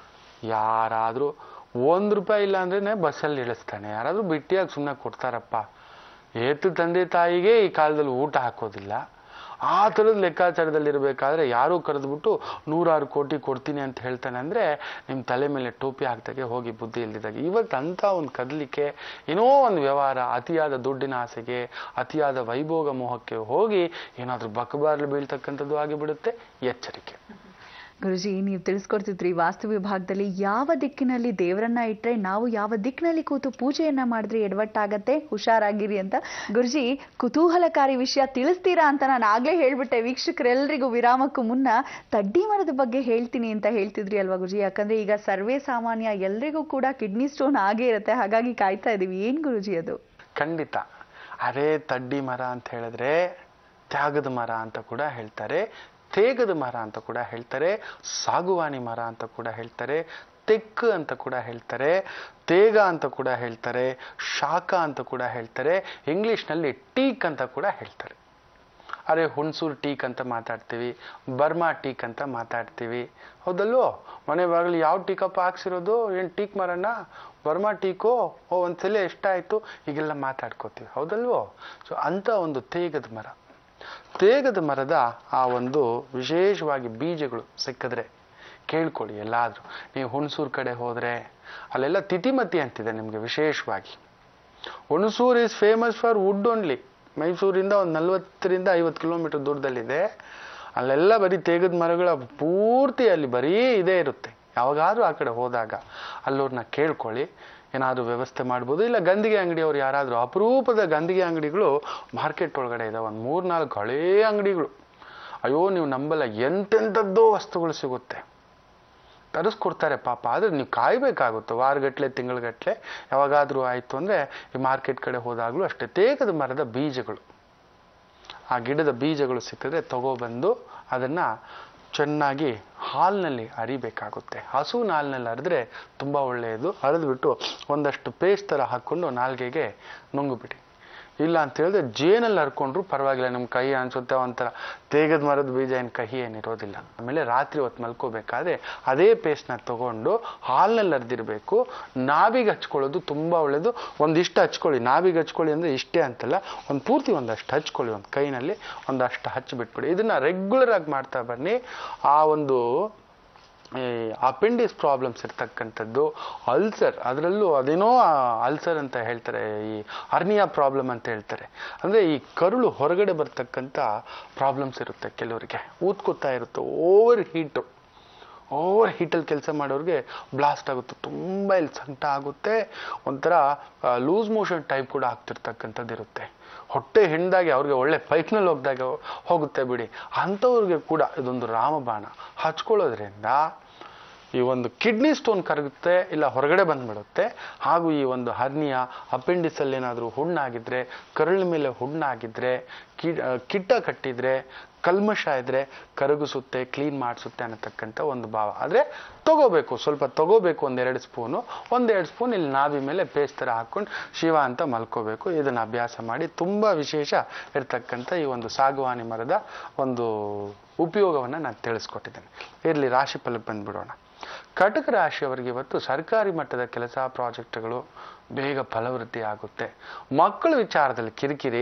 ಯಾರಾದರೂ ಒಂದು ರೂಪಾಯಿ ಇಲ್ಲ ಅಂದ್ರೆ ಬಸ್ಸಲ್ಲಿ ಇಳಿಸ್ತಾನೆ ಯಾರಾದರೂ ಬಿಟ್ಟಿಯಾಗಿ ಸುಮ್ಮನೆ ಕೊಡ್ತಾರಪ್ಪ ಏತು ತಂದೆ ತಾಯಿಗೆ ಈ ಕಾಲದಲ್ಲಿ ಊಟ ಹಾಕೋದಿಲ್ಲ ಆ ಥರದ ಲೆಕ್ಕಾಚಾರದಲ್ಲಿ ಇರಬೇಕಾದ್ರೆ ಯಾರೋ ಕರೆದ್ಬಿಟ್ಟು ನೂರಾರು ಕೋಟಿ ಕೊಡ್ತೀನಿ ಅಂತ ಹೇಳ್ತಾನೆ ಅಂದರೆ ನಿಮ್ಮ ತಲೆ ಮೇಲೆ ಟೋಪಿ ಹಾಕ್ದಾಗೆ ಹೋಗಿ ಬುದ್ಧಿ ಇಲ್ದಿದ್ದಾಗೆ ಇವತ್ತು ಅಂಥ ಒಂದು ಕದಲಿಕೆ ಏನೋ ಒಂದು ವ್ಯವಹಾರ ಅತಿಯಾದ ದುಡ್ಡಿನ ಆಸೆಗೆ ಅತಿಯಾದ ವೈಭೋಗ ಮೋಹಕ್ಕೆ ಹೋಗಿ ಏನಾದರೂ ಬಕಬಾರ್ಲು ಬೀಳ್ತಕ್ಕಂಥದ್ದು ಆಗಿಬಿಡುತ್ತೆ ಎಚ್ಚರಿಕೆ ಗುರುಜಿ ನೀವು ತಿಳಿಸ್ಕೊಡ್ತಿದ್ರಿ ವಾಸ್ತು ವಿಭಾಗದಲ್ಲಿ ಯಾವ ದಿಕ್ಕಿನಲ್ಲಿ ದೇವರನ್ನ ಇಟ್ರೆ ನಾವು ಯಾವ ದಿಕ್ಕಿನಲ್ಲಿ ಕೂತು ಪೂಜೆಯನ್ನ ಮಾಡಿದ್ರೆ ಎಡವಟ್ಟಾಗತ್ತೆ ಹುಷಾರಾಗಿರಿ ಅಂತ ಗುರುಜಿ ಕುತೂಹಲಕಾರಿ ವಿಷಯ ತಿಳಿಸ್ತೀರಾ ಅಂತ ನಾನು ಆಗ್ಲೇ ಹೇಳ್ಬಿಟ್ಟೆ ವೀಕ್ಷಕರೆಲ್ಲರಿಗೂ ವಿರಾಮಕ್ಕೂ ಮುನ್ನ ತಡ್ಡಿ ಮರದ ಬಗ್ಗೆ ಹೇಳ್ತೀನಿ ಅಂತ ಹೇಳ್ತಿದ್ರಿ ಅಲ್ವಾ ಗುರುಜಿ ಯಾಕಂದ್ರೆ ಈಗ ಸರ್ವೇ ಸಾಮಾನ್ಯ ಎಲ್ರಿಗೂ ಕೂಡ ಕಿಡ್ನಿ ಸ್ಟೋನ್ ಆಗೇ ಇರುತ್ತೆ ಹಾಗಾಗಿ ಕಾಯ್ತಾ ಇದೀವಿ ಏನ್ ಗುರುಜಿ ಅದು ಖಂಡಿತ ಅರೆ ತಡ್ಡಿ ಮರ ಅಂತ ಹೇಳಿದ್ರೆ ತ್ಯಾಗದ ಮರ ಅಂತ ಕೂಡ ಹೇಳ್ತಾರೆ ತೇಗದ ಮರ ಅಂತ ಕೂಡ ಹೇಳ್ತಾರೆ ಸಾಗುವಾನಿ ಮರ ಅಂತ ಕೂಡ ಹೇಳ್ತಾರೆ ತೆಕ್ ಅಂತ ಕೂಡ ಹೇಳ್ತಾರೆ ತೇಗ ಅಂತ ಕೂಡ ಹೇಳ್ತಾರೆ ಶಾಖ ಅಂತ ಕೂಡ ಹೇಳ್ತಾರೆ ಇಂಗ್ಲಿಷ್ನಲ್ಲಿ ಟೀಕ್ ಅಂತ ಕೂಡ ಹೇಳ್ತಾರೆ ಅರೆ ಹುಣಸೂರು ಟೀಕ್ ಅಂತ ಮಾತಾಡ್ತೀವಿ ಬರ್ಮಾ ಟೀಕ್ ಅಂತ ಮಾತಾಡ್ತೀವಿ ಹೌದಲ್ವೋ ಮನೆ ಬಾಗಿಲು ಯಾವ ಟೀಕಪ್ಪ ಹಾಕ್ಸಿರೋದು ಏನು ಟೀಕ್ ಮರನ ಬರ್ಮಾ ಟೀಕೋ ಓ ಒಂದ್ಸಲ ಎಷ್ಟಾಯಿತು ಹೀಗೆಲ್ಲ ಮಾತಾಡ್ಕೋತೀವಿ ಹೌದಲ್ವೋ ಸೊ ಅಂಥ ಒಂದು ತೇಗದ ಮರ ತೇಗದ ಮರದ ಆ ಒಂದು ವಿಶೇಷವಾಗಿ ಬೀಜಗಳು ಸಿಕ್ಕಿದ್ರೆ ಕೇಳ್ಕೊಳ್ಳಿ ಎಲ್ಲಾದರೂ ನೀವು ಹುಣಸೂರು ಕಡೆ ಹೋದರೆ ಅಲ್ಲೆಲ್ಲ ತಿಥಿಮತಿ ಅಂತಿದೆ ನಿಮಗೆ ವಿಶೇಷವಾಗಿ Hunsur is famous for wood only ಮೈಸೂರಿಂದ ಒಂದು ನಲ್ವತ್ತರಿಂದ ಐವತ್ತು ಕಿಲೋಮೀಟರ್ ದೂರದಲ್ಲಿದೆ ಅಲ್ಲೆಲ್ಲ ಬರೀ ತೇಗದ ಮರಗಳ ಪೂರ್ತಿ ಅಲ್ಲಿ ಬರೀ ಇದೇ ಇರುತ್ತೆ ಯಾವಾಗಾದ್ರೂ ಆ ಕಡೆ ಹೋದಾಗ ಅಲ್ಲವ್ರನ್ನ ಕೇಳ್ಕೊಳ್ಳಿ ಏನಾದರೂ ವ್ಯವಸ್ಥೆ ಮಾಡ್ಬೋದು ಇಲ್ಲ ಗಂದಿಗೆ ಅಂಗಡಿಯವ್ರು ಯಾರಾದರೂ ಅಪರೂಪದ ಗಂದಿಗೆ ಅಂಗಡಿಗಳು ಮಾರ್ಕೆಟ್ ಒಳಗಡೆ ಇದೆ ಒಂದು ಮೂರ್ನಾಲ್ಕು ಹಳೇ ಅಂಗಡಿಗಳು ಅಯ್ಯೋ ನೀವು ನಂಬಲ್ಲ ಎಂತೆಂಥದ್ದೋ ವಸ್ತುಗಳು ಸಿಗುತ್ತೆ ತರಿಸ್ಕೊಡ್ತಾರೆ ಪಾಪ ಆದರೆ ನೀವು ಕಾಯಬೇಕಾಗುತ್ತೆ ವಾರಗಟ್ಲೆ ತಿಂಗಳಗಟ್ಲೆ ಯಾವಾಗಾದರೂ ಆಯಿತು ಅಂದರೆ ಈ ಮಾರ್ಕೆಟ್ ಕಡೆ ಹೋದಾಗಲೂ ಅಷ್ಟೇ ತೇಗದ ಮರದ ಬೀಜಗಳು ಆ ಗಿಡದ ಬೀಜಗಳು ಸಿಕ್ಕಿದ್ರೆ ತಗೊಬಂದು ಅದನ್ನು ಚೆನ್ನಾಗಿ ಹಾಲಿನಲ್ಲಿ ಅರಿಬೇಕಾಗುತ್ತೆ ಹಸುವಿನ ಹಾಲಿನಲ್ಲಿ ಅರಿದ್ರೆ ತುಂಬ ಒಳ್ಳೆಯದು ಅರೆದ್ಬಿಟ್ಟು ಒಂದಷ್ಟು ಪೇಸ್ಟ್ ಥರ ಹಾಕ್ಕೊಂಡು ನಾಲ್ಗೆಗೆ ನುಂಗುಬಿಡಿ ಇಲ್ಲ ಅಂತ ಹೇಳಿದ್ರೆ ಜೇನಲ್ಲಿ ಹರ್ಕೊಂಡ್ರು ಪರವಾಗಿಲ್ಲ ನಮ್ಮ ಕಹಿ ಅನ್ಸುತ್ತೆ ಒಂಥರ ತೇಗದ ಮರದ ಬೀಜ ಏನು ಕಹಿ ಏನಿರೋದಿಲ್ಲ ಆಮೇಲೆ ರಾತ್ರಿ ಹೊತ್ತು ಮಲ್ಕೋಬೇಕಾದ್ರೆ ಅದೇ ಪೇಸ್ಟ್ನ ತಗೊಂಡು ಹಾಲ್ನಲ್ಲಿ ಅರ್ದಿರ್ಬೇಕು ನಾಭಿಗೆ ಹಚ್ಕೊಳ್ಳೋದು ತುಂಬಾ ಒಳ್ಳೇದು ಒಂದಿಷ್ಟು ಹಚ್ಕೊಳ್ಳಿ ನಾಭಿಗೆ ಹಚ್ಕೊಳ್ಳಿ ಅಂದ್ರೆ ಇಷ್ಟೇ ಅಂತಲ್ಲ ಒಂದು ಪೂರ್ತಿ ಒಂದಷ್ಟು ಹಚ್ಕೊಳ್ಳಿ ಒಂದು ಕೈನಲ್ಲಿ ಒಂದಷ್ಟು ಹಚ್ಚಿಬಿಟ್ಬಿಡಿ ಇದನ್ನ ರೆಗ್ಯುಲರ್ ಆಗಿ ಮಾಡ್ತಾ ಬನ್ನಿ ಆ ಒಂದು ಈ ಅಪೆಂಡಿಸ್ ಪ್ರಾಬ್ಲಮ್ಸ್ ಇರ್ತಕ್ಕಂಥದ್ದು ಅಲ್ಸರ್ ಅದರಲ್ಲೂ ಅದೇನೋ ಅಲ್ಸರ್ ಅಂತ ಹೇಳ್ತಾರೆ ಈ ಅರ್ನಿಯಾ ಪ್ರಾಬ್ಲಮ್ ಅಂತ ಹೇಳ್ತಾರೆ ಅಂದರೆ ಈ ಕರುಳು ಹೊರಗಡೆ ಬರ್ತಕ್ಕಂಥ ಪ್ರಾಬ್ಲಮ್ಸ್ ಇರುತ್ತೆ ಕೆಲವರಿಗೆ ಊದ್ಕೊತಾ ಇರುತ್ತೆ ಓವರ್ ಹೀಟು ಓವರ್ ಹೀಟಲ್ಲಿ ಕೆಲಸ ಮಾಡೋರಿಗೆ ಬ್ಲಾಸ್ಟ್ ಆಗುತ್ತೆ ತುಂಬ ಇಲ್ಲಿ ಸಂಕಟ ಆಗುತ್ತೆ ಒಂಥರ ಲೂಸ್ ಮೋಷನ್ ಟೈಪ್ ಕೂಡ ಆಗ್ತಿರ್ತಕ್ಕಂಥದ್ದು ಇರುತ್ತೆ ಹೊಟ್ಟೆ ಹಿಂಡಾಗಿ ಅವ್ರಿಗೆ ಒಳ್ಳೆ ಪೈಪ್ನಲ್ಲಿ ಹೋಗ್ದಾಗ ಹೋಗುತ್ತೆ ಬಿಡಿ ಅಂಥವ್ರಿಗೆ ಕೂಡ ಇದೊಂದು ರಾಮಬಾಣ ಹಚ್ಕೊಳ್ಳೋದ್ರಿಂದ ಈ ಒಂದು ಕಿಡ್ನಿ ಸ್ಟೋನ್ ಕರಗುತ್ತೆ ಇಲ್ಲ ಹೊರಗಡೆ ಬಂದ್ಬಿಡುತ್ತೆ ಹಾಗೂ ಈ ಒಂದು ಹರ್ನಿಯ ಅಪೆಂಡಿಸಲ್ಲಿ ಏನಾದರೂ ಹುಣ್ಣಾಗಿದ್ರೆ ಕರುಳ ಮೇಲೆ ಹುಣ್ಣಾಗಿದ್ರೆ ಕಿ ಆ, ಕಿಟ್ಟ ಕಟ್ಟಿದ್ರೆ ಕಲ್ಮಶ ಇದ್ರೆ ಕರಗಿಸುತ್ತೆ ಕ್ಲೀನ್ ಮಾಡಿಸುತ್ತೆ ಅನ್ನತಕ್ಕಂಥ ಒಂದು ಭಾವ ಆದರೆ ತಗೋಬೇಕು ಸ್ವಲ್ಪ ತಗೋಬೇಕು ಒಂದೆರಡು ಸ್ಪೂನು ಒಂದೆರಡು ಸ್ಪೂನ್ ಇಲ್ಲಿ ನಾಭಿ ಮೇಲೆ ಪೇಸ್ಟ್ ಥರ ಹಾಕ್ಕೊಂಡು ಶಿವ ಅಂತ ಮಲ್ಕೋಬೇಕು ಇದನ್ನು ಅಭ್ಯಾಸ ಮಾಡಿ ತುಂಬ ವಿಶೇಷ ಇರ್ತಕ್ಕಂಥ ಈ ಒಂದು ಸಾಗುವಾನಿ ಮರದ ಒಂದು ಉಪಯೋಗವನ್ನು ನಾನು ತಿಳಿಸ್ಕೊಟ್ಟಿದ್ದೇನೆ ಇರಲಿ ರಾಶಿ ಫಲಕ್ಕೆ ಬಂದ್ಬಿಡೋಣ ಕಟಕ ರಾಶಿಯವರಿಗೆ ಇವತ್ತು ಸರ್ಕಾರಿ ಮಟ್ಟದ ಕೆಲಸ ಪ್ರಾಜೆಕ್ಟ್ಗಳು ಬೇಗ ಫಲವೃದ್ಧಿ ಆಗುತ್ತೆ ಮಕ್ಕಳ ವಿಚಾರದಲ್ಲಿ ಕಿರಿಕಿರಿ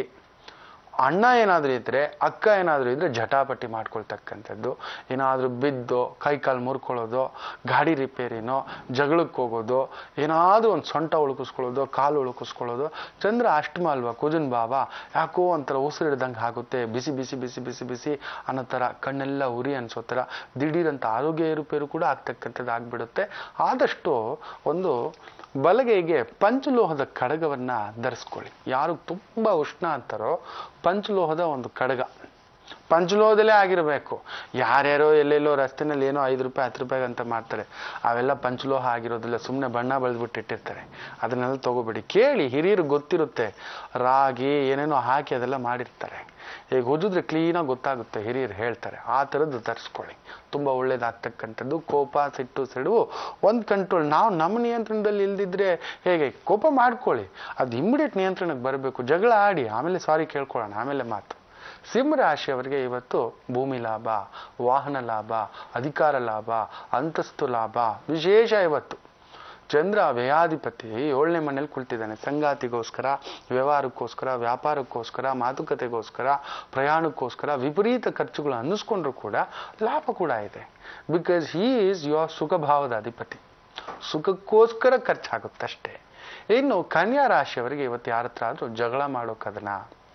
ಅಣ್ಣ ಏನಾದರೂ ಇದ್ದರೆ ಅಕ್ಕ ಏನಾದರೂ ಇದ್ದರೆ ಜಟಾಪಟಿ ಮಾಡ್ಕೊಳ್ತಕ್ಕಂಥದ್ದು ಏನಾದರೂ ಬಿದ್ದು ಕೈ ಕಾಲು ಮುರ್ಕೊಳ್ಳೋದು ಗಾಡಿ ರಿಪೇರಿನೋ ಜಗಳಕ್ಕೆ ಹೋಗೋದು ಏನಾದರೂ ಒಂದು ಸೊಂಟ ಉಳುಕಿಸ್ಕೊಳ್ಳೋದು ಕಾಲು ಉಳುಕಿಸ್ಕೊಳ್ಳೋದು ಚಂದ್ರ ಅಷ್ಟಮ ಅಲ್ವಾ ಕುಜನ್ ಬಾಬಾ ಯಾಕೋ ಒಂಥರ ಉಸಿರು ಹಿಡ್ದಂಗೆ ಆಗುತ್ತೆ ಬಿಸಿ ಬಿಸಿ ಬಿಸಿ ಬಿಸಿ ಬಿಸಿ ಅನ್ನೋ ಥರ ಕಣ್ಣೆಲ್ಲ ಉರಿ ಅನ್ಸೋ ಥರ ದಿಢೀರಂತ ಆರೋಗ್ಯ ಏರುಪೇರು ಕೂಡ ಆಗ್ತಕ್ಕಂಥದ್ದು ಆಗ್ಬಿಡುತ್ತೆ ಆದಷ್ಟು ಒಂದು ಬಲಗೈಗೆ ಪಂಚಲೋಹದ ಕಡಗವನ್ನ ಧರಿಸ್ಕೊಳ್ಳಿ ಯಾರು ತುಂಬ ಉಷ್ಣ ಅಂತಾರೋ ಪಂಚಲೋಹದ ಒಂದು ಕಡಗ ಪಂಚಲೋಹದಲ್ಲೇ ಆಗಿರಬೇಕು ಯಾರ್ಯಾರೋ ಎಲ್ಲೆಲ್ಲೋ ರಸ್ತೆನಲ್ಲಿ ಏನೋ ಐದು ರೂಪಾಯಿ ಹತ್ತು ರೂಪಾಯಿಗೆ ಅಂತ ಮಾಡ್ತಾರೆ ಅವೆಲ್ಲ ಪಂಚಲೋಹ ಆಗಿರೋದಿಲ್ಲ ಸುಮ್ಮನೆ ಬಣ್ಣ ಬಳ್ದ್ಬಿಟ್ಟು ಇಟ್ಟಿರ್ತಾರೆ ಅದನ್ನೆಲ್ಲ ತಗೋಬೇಡಿ ಕೇಳಿ ಹಿರಿಯರು ಗೊತ್ತಿರುತ್ತೆ ರಾಗಿ ಏನೇನೋ ಹಾಕಿ ಅದೆಲ್ಲ ಮಾಡಿರ್ತಾರೆ ಈಗ ಹುಜಿದ್ರೆ ಕ್ಲೀನಾಗಿ ಗೊತ್ತಾಗುತ್ತೆ ಹಿರಿಯರು ಹೇಳ್ತಾರೆ ಆ ಥರದ್ದು ತರಿಸ್ಕೊಳ್ಳಿ ತುಂಬ ಒಳ್ಳೇದಾಗ್ತಕ್ಕಂಥದ್ದು ಕೋಪ ಸಿಟ್ಟು ಸಿಡುವು ಒಂದು ಕಂಟ್ರೋಲ್ ನಾವು ನಮ್ಮ ನಿಯಂತ್ರಣದಲ್ಲಿ ಇಲ್ದಿದ್ರೆ ಹೇಗೆ ಕೋಪ ಮಾಡ್ಕೊಳ್ಳಿ ಅದು ಇಮಿಡಿಯೇಟ್ ನಿಯಂತ್ರಣಕ್ಕೆ ಬರಬೇಕು ಜಗಳ ಆಡಿ ಆಮೇಲೆ ಸಾರಿ ಕೇಳ್ಕೊಳ್ಳೋಣ ಆಮೇಲೆ ಮಾತು ಸಿಂಹ ರಾಶಿಯವರಿಗೆ ಇವತ್ತು ಭೂಮಿ ಲಾಭ ವಾಹನ ಲಾಭ ಅಧಿಕಾರ ಲಾಭ ಅಂತಸ್ತು ಲಾಭ ವಿಶೇಷ ಇವತ್ತು ಚಂದ್ರ ವ್ಯಯಾಧಿಪತಿ ಏಳನೇ ಮನೇಲಿ ಕುಳಿತಿದ್ದಾನೆ ಸಂಗಾತಿಗೋಸ್ಕರ ವ್ಯವಹಾರಕ್ಕೋಸ್ಕರ ವ್ಯಾಪಾರಕ್ಕೋಸ್ಕರ ಮಾತುಕತೆಗೋಸ್ಕರ ಪ್ರಯಾಣಕ್ಕೋಸ್ಕರ ವಿಪರೀತ ಖರ್ಚುಗಳು ಅನ್ನಿಸ್ಕೊಂಡ್ರು ಕೂಡ ಲಾಭ ಕೂಡ ಇದೆ ಬಿಕಾಸ್ ಹೀ ಈಸ್ ಯುವರ್ ಸುಖಭಾವದ ಅಧಿಪತಿ ಸುಖಕ್ಕೋಸ್ಕರ ಖರ್ಚಾಗುತ್ತಷ್ಟೇ ಇನ್ನು ಕನ್ಯಾ ರಾಶಿಯವರಿಗೆ ಇವತ್ತು ಯಾರ ಹತ್ರ ಆದ್ರೂ ಜಗಳ ಮಾಡೋ ಕದನ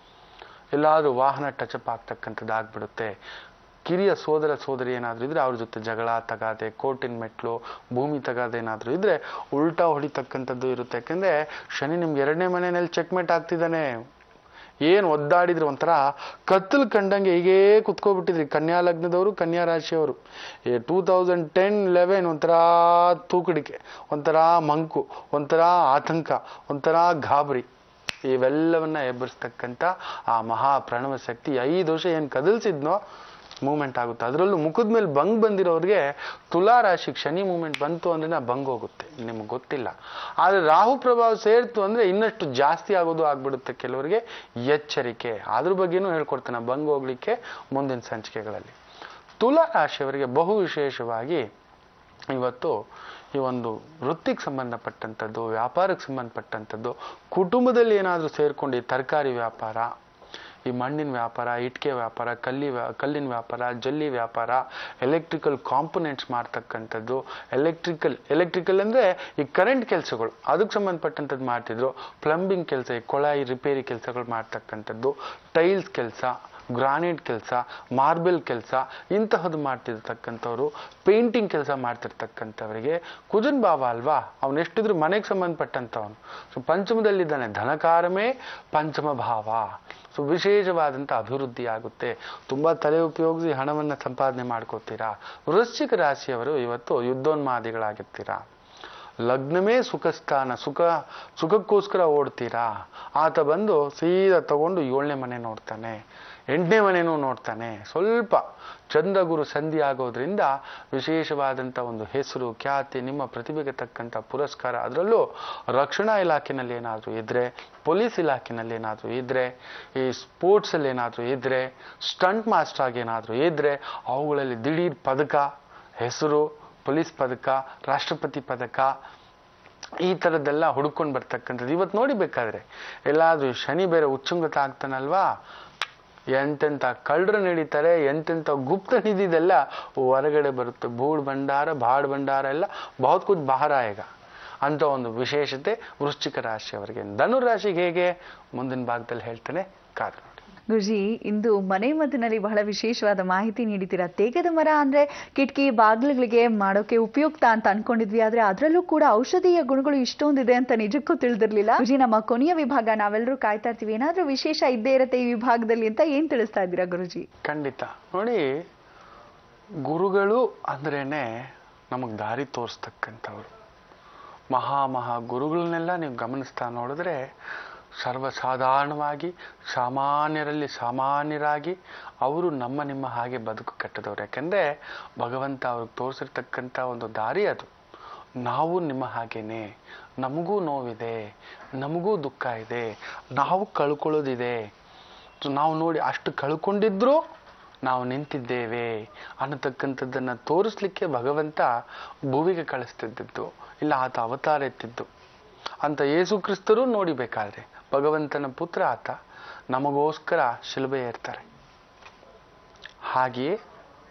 ಎಲ್ಲಾದ್ರೂ ವಾಹನ ಟಚಪ್ ಆಗ್ತಕ್ಕಂಥದ್ದು ಆಗ್ಬಿಡುತ್ತೆ ಕಿರಿಯ ಸೋದರ ಸೋದರಿ ಏನಾದರೂ ಇದ್ರೆ ಅವ್ರ ಜೊತೆ ಜಗಳ ತಗಾದೆ ಕೋರ್ಟಿನ ಮೆಟ್ಲು ಭೂಮಿ ತಗಾದೆ ಏನಾದರೂ ಇದ್ರೆ ಉಲ್ಟಾ ಹೊಡಿತಕ್ಕಂಥದ್ದು ಇರುತ್ತೆ ಯಾಕಂದ್ರೆ ಶನಿ ನಿಮ್ಗೆ ಎರಡನೇ ಮನೆಯಲ್ಲಿ ಚೆಕ್ಮೇಟ್ ಆಗ್ತಿದ್ದಾನೆ ಏನು ಒದ್ದಾಡಿದ್ರು ಒಂಥರ ಕತ್ತಲು ಕಂಡಂಗೆ ಹೀಗೇ ಕುತ್ಕೋಬಿಟ್ಟಿದ್ರಿ ಕನ್ಯಾ ಲಗ್ನದವರು ಕನ್ಯಾ ರಾಶಿಯವರು ಈ ಟೂ ತೌಸಂಡ್ ಟೆನ್ ಲೆವೆನ್ ಒಂಥರ ತೂಕಡಿಕೆ ಒಂಥರ ಮಂಕು ಒಂಥರ ಆತಂಕ ಒಂಥರ ಗಾಬರಿ ಇವೆಲ್ಲವನ್ನ ಎಬ್ಬರಿಸ್ತಕ್ಕಂಥ ಆ ಮಹಾ ಪ್ರಣವ ಶಕ್ತಿ ಐದು ವರ್ಷ ಏನು ಕದಲ್ಸಿದ್ನೋ ಮೂಮೆಂಟ್ ಆಗುತ್ತೆ ಅದರಲ್ಲೂ ಮುಖದ ಮೇಲೆ ಬಂಗ್ ಬಂದಿರೋರಿಗೆ ತುಲಾ ರಾಶಿಗೆ ಶನಿ ಮೂಮೆಂಟ್ ಬಂತು ಅಂದ್ರೆ ನಾ ಬಂಗ್ ಹೋಗುತ್ತೆ ನಿಮ್ಗೆ ಗೊತ್ತಿಲ್ಲ ಆದರೆ ರಾಹು ಪ್ರಭಾವ ಸೇರ್ತು ಅಂದ್ರೆ ಇನ್ನಷ್ಟು ಜಾಸ್ತಿ ಆಗೋದು ಆಗ್ಬಿಡುತ್ತೆ ಕೆಲವರಿಗೆ ಎಚ್ಚರಿಕೆ ಅದ್ರ ಬಗ್ಗೆನೂ ಹೇಳ್ಕೊಡ್ತಾನೆ ಬಂಗ್ ಹೋಗ್ಲಿಕ್ಕೆ ಮುಂದಿನ ಸಂಚಿಕೆಗಳಲ್ಲಿ ತುಲಾ ರಾಶಿಯವರಿಗೆ ಬಹು ವಿಶೇಷವಾಗಿ ಇವತ್ತು ಈ ಒಂದು ವೃತ್ತಿಗೆ ಸಂಬಂಧಪಟ್ಟಂಥದ್ದು ವ್ಯಾಪಾರಕ್ಕೆ ಸಂಬಂಧಪಟ್ಟಂಥದ್ದು ಕುಟುಂಬದಲ್ಲಿ ಏನಾದರೂ ಸೇರ್ಕೊಂಡು ಈ ತರಕಾರಿ ವ್ಯಾಪಾರ ಈ ಮಣ್ಣಿನ ವ್ಯಾಪಾರ ಇಟ್ಟಿಗೆ ವ್ಯಾಪಾರ ಕಲ್ಲಿ ವ್ಯಾ ಕಲ್ಲಿನ ವ್ಯಾಪಾರ ಜಲ್ಲಿ ವ್ಯಾಪಾರ ಎಲೆಕ್ಟ್ರಿಕಲ್ ಕಾಂಪೊನೆಂಟ್ಸ್ ಮಾಡ್ತಕ್ಕಂಥದ್ದು ಎಲೆಕ್ಟ್ರಿಕಲ್ ಎಲೆಕ್ಟ್ರಿಕಲ್ ಅಂದರೆ ಈ ಕರೆಂಟ್ ಕೆಲಸಗಳು ಅದಕ್ಕೆ ಸಂಬಂಧಪಟ್ಟಂಥದ್ದು ಮಾಡ್ತಿದ್ರು ಪ್ಲಂಬಿಂಗ್ ಕೆಲಸ ಈ ಕೊಳಾಯಿ ರಿಪೇರಿ ಕೆಲಸಗಳು ಮಾಡ್ತಕ್ಕಂಥದ್ದು ಟೈಲ್ಸ್ ಕೆಲಸ ಗ್ರಾನೈಟ್ ಕೆಲಸ ಮಾರ್ಬಲ್ ಕೆಲಸ ಇಂತಹದ್ದು ಮಾಡ್ತಿರ್ತಕ್ಕಂಥವ್ರು ಪೇಂಟಿಂಗ್ ಕೆಲಸ ಮಾಡ್ತಿರ್ತಕ್ಕಂಥವರಿಗೆ ಕುಜನ್ ಬಾಬಾ ಅಲ್ವಾ ಅವನು ಎಷ್ಟಿದ್ರು ಮನೆಗೆ ಸಂಬಂಧಪಟ್ಟಂಥವನು ಸೊ ಪಂಚಮದಲ್ಲಿದ್ದಾನೆ ಧನಕಾರಮೇ ಪಂಚಮ ಭಾವ ಸೊ ವಿಶೇಷವಾದಂಥ ಅಭಿವೃದ್ಧಿ ಆಗುತ್ತೆ ತುಂಬ ತಲೆ ಉಪಯೋಗಿಸಿ ಹಣವನ್ನು ಸಂಪಾದನೆ ಮಾಡ್ಕೋತೀರಾ ವೃಶ್ಚಿಕ ರಾಶಿಯವರು ಇವತ್ತು ಯುದ್ಧೋನ್ಮಾದಿಗಳಾಗಿರ್ತೀರಾ ಲಗ್ನವೇ ಸುಖಸ್ಥಾನ ಸುಖ ಸುಖಕ್ಕೋಸ್ಕರ ಓಡ್ತೀರಾ ಆತ ಬಂದು ಸೀದಾ ತಗೊಂಡು ಏಳನೇ ಮನೆ ನೋಡ್ತಾನೆ ಎಂಟನೇ ಮನೆನೂ ನೋಡ್ತಾನೆ ಸ್ವಲ್ಪ ಚಂದ್ರಗುರು ಸಂಧಿ ಆಗೋದ್ರಿಂದ ವಿಶೇಷವಾದಂಥ ಒಂದು ಹೆಸರು ಖ್ಯಾತಿ ನಿಮ್ಮ ಪ್ರತಿಭೆಗೆ ತಕ್ಕಂಥ ಪುರಸ್ಕಾರ ಅದರಲ್ಲೂ ರಕ್ಷಣಾ ಇಲಾಖೆನಲ್ಲಿ ಏನಾದರೂ ಇದ್ದರೆ ಪೊಲೀಸ್ ಇಲಾಖೆನಲ್ಲಿ ಏನಾದರೂ ಇದ್ದರೆ ಈ ಸ್ಪೋರ್ಟ್ಸಲ್ಲಿ ಏನಾದರೂ ಇದ್ದರೆ ಸ್ಟಂಟ್ ಮಾಸ್ಟರ್ ಆಗಿ ಏನಾದರೂ ಇದ್ದರೆ ಅವುಗಳಲ್ಲಿ ದಿಢೀರ್ ಪದಕ ಹೆಸರು ಪೊಲೀಸ್ ಪದಕ ರಾಷ್ಟ್ರಪತಿ ಪದಕ ಈ ಥರದ್ದೆಲ್ಲ ಹುಡ್ಕೊಂಡು ಬರ್ತಕ್ಕಂಥದ್ದು ಇವತ್ತು ನೋಡಿ ಬೇಕಾದ್ರೆ ಎಲ್ಲಾದ್ರೂ ಶನಿ ಬೇರೆ ಉಚ್ಚುಂಗತ ಆಗ್ತಾನಲ್ವಾ ಎಂತೆಂಥ ಕಳ್ಳರು ನಡೀತಾರೆ ಎಂತೆಂಥ ಗುಪ್ತ ನಿಧಿದೆಲ್ಲ ಹೊರಗಡೆ ಬರುತ್ತೆ ಬೂಡ್ ಭಂಡಾರ ಬಾಡ್ ಭಂಡಾರ ಎಲ್ಲ ಬಹುತ್ ಕುछ ಬಾಹರ ಆಯೇಗ ಅಂತ ಒಂದು ವಿಶೇಷತೆ ವೃಶ್ಚಿಕ ರಾಶಿಯವರಿಗೆ ಧನು ರಾಶಿಗೆ ಹೇಗೆ ಮುಂದಿನ ಭಾಗದಲ್ಲಿ ಹೇಳ್ತೇನೆ ಕಾದು ನೋಡಿ ಗುರುಜಿ ಇಂದು ಮನೆ ಮದ್ದಿನಲ್ಲಿ ಬಹಳ ವಿಶೇಷವಾದ ಮಾಹಿತಿ ನೀಡಿದ್ದೀರಾ ತೇಗದ ಮರ ಅಂದ್ರೆ ಕಿಟಕಿ ಬಾಗಿಲುಗಳಿಗೆ ಮಾಡೋಕೆ ಉಪಯುಕ್ತ ಅಂತ ಅನ್ಕೊಂಡಿದ್ವಿ ಆದ್ರೆ ಅದರಲ್ಲೂ ಕೂಡ ಔಷಧೀಯ ಗುಣಗಳು ಇಷ್ಟೊಂದಿದೆ ಅಂತ ನಿಜಕ್ಕೂ ತಿಳಿದಿರ್ಲಿಲ್ಲ ಗುರುಜಿ ನಮ್ಮ ಕೊನೆಯ ವಿಭಾಗ ನಾವೆಲ್ಲರೂ ಕಾಯ್ತಾ ಇರ್ತೀವಿ ಏನಾದ್ರೂ ವಿಶೇಷ ಇದ್ದೇ ಇರುತ್ತೆ ಈ ವಿಭಾಗದಲ್ಲಿ ಅಂತ ಏನ್ ತಿಳಿಸ್ತಾ ಇದ್ದೀರಾ ಗುರುಜಿ ಖಂಡಿತ ನೋಡಿ ಗುರುಗಳು ಅಂದ್ರೇನೆ ನಮಗೆ ದಾರಿ ತೋರಿಸ್ತಕ್ಕಂಥವ್ರು ಮಹಾ ಮಹಾ ಗುರುಗಳನ್ನೆಲ್ಲ ನೀವು ಗಮನಿಸ್ತಾ ನೋಡಿದ್ರೆ ಸರ್ವಸಾಧಾರಣವಾಗಿ ಸಾಮಾನ್ಯರಲ್ಲಿ ಸಾಮಾನ್ಯರಾಗಿ ಅವರು ನಮ್ಮ ನಿಮ್ಮ ಹಾಗೆ ಬದುಕು ಕಟ್ಟಿದವರು ಯಾಕಂದರೆ ಭಗವಂತ ಅವ್ರಿಗೆ ತೋರಿಸಿರ್ತಕ್ಕಂಥ ಒಂದು ದಾರಿ ಅದು ನಾವು ನಿಮ್ಮ ಹಾಗೇನೆ ನಮಗೂ ನೋವಿದೆ ನಮಗೂ ದುಃಖ ಇದೆ ನಾವು ಕಳ್ಕೊಳ್ಳೋದಿದೆ ಸೊ ನಾವು ನೋಡಿ ಅಷ್ಟು ಕಳ್ಕೊಂಡಿದ್ರೂ ನಾವು ನಿಂತಿದ್ದೇವೆ ಅನ್ನತಕ್ಕಂಥದ್ದನ್ನು ತೋರಿಸ್ಲಿಕ್ಕೆ ಭಗವಂತ ಭೂವಿಗೆ ಕಳಿಸ್ತಿದ್ದದ್ದು ಇಲ್ಲ ಆತ ಅವತಾರ ಎತ್ತಿದ್ದು ಅಂತ ಯೇಸು ಕ್ರಿಸ್ತರು ನೋಡಿಬೇಕಾದ್ರೆ ಭಗವಂತನ ಪುತ್ರ ಆತ ನಮಗೋಸ್ಕರ ಶಿಲುಬೆ ಏರ್ತಾರೆ ಹಾಗೆಯೇ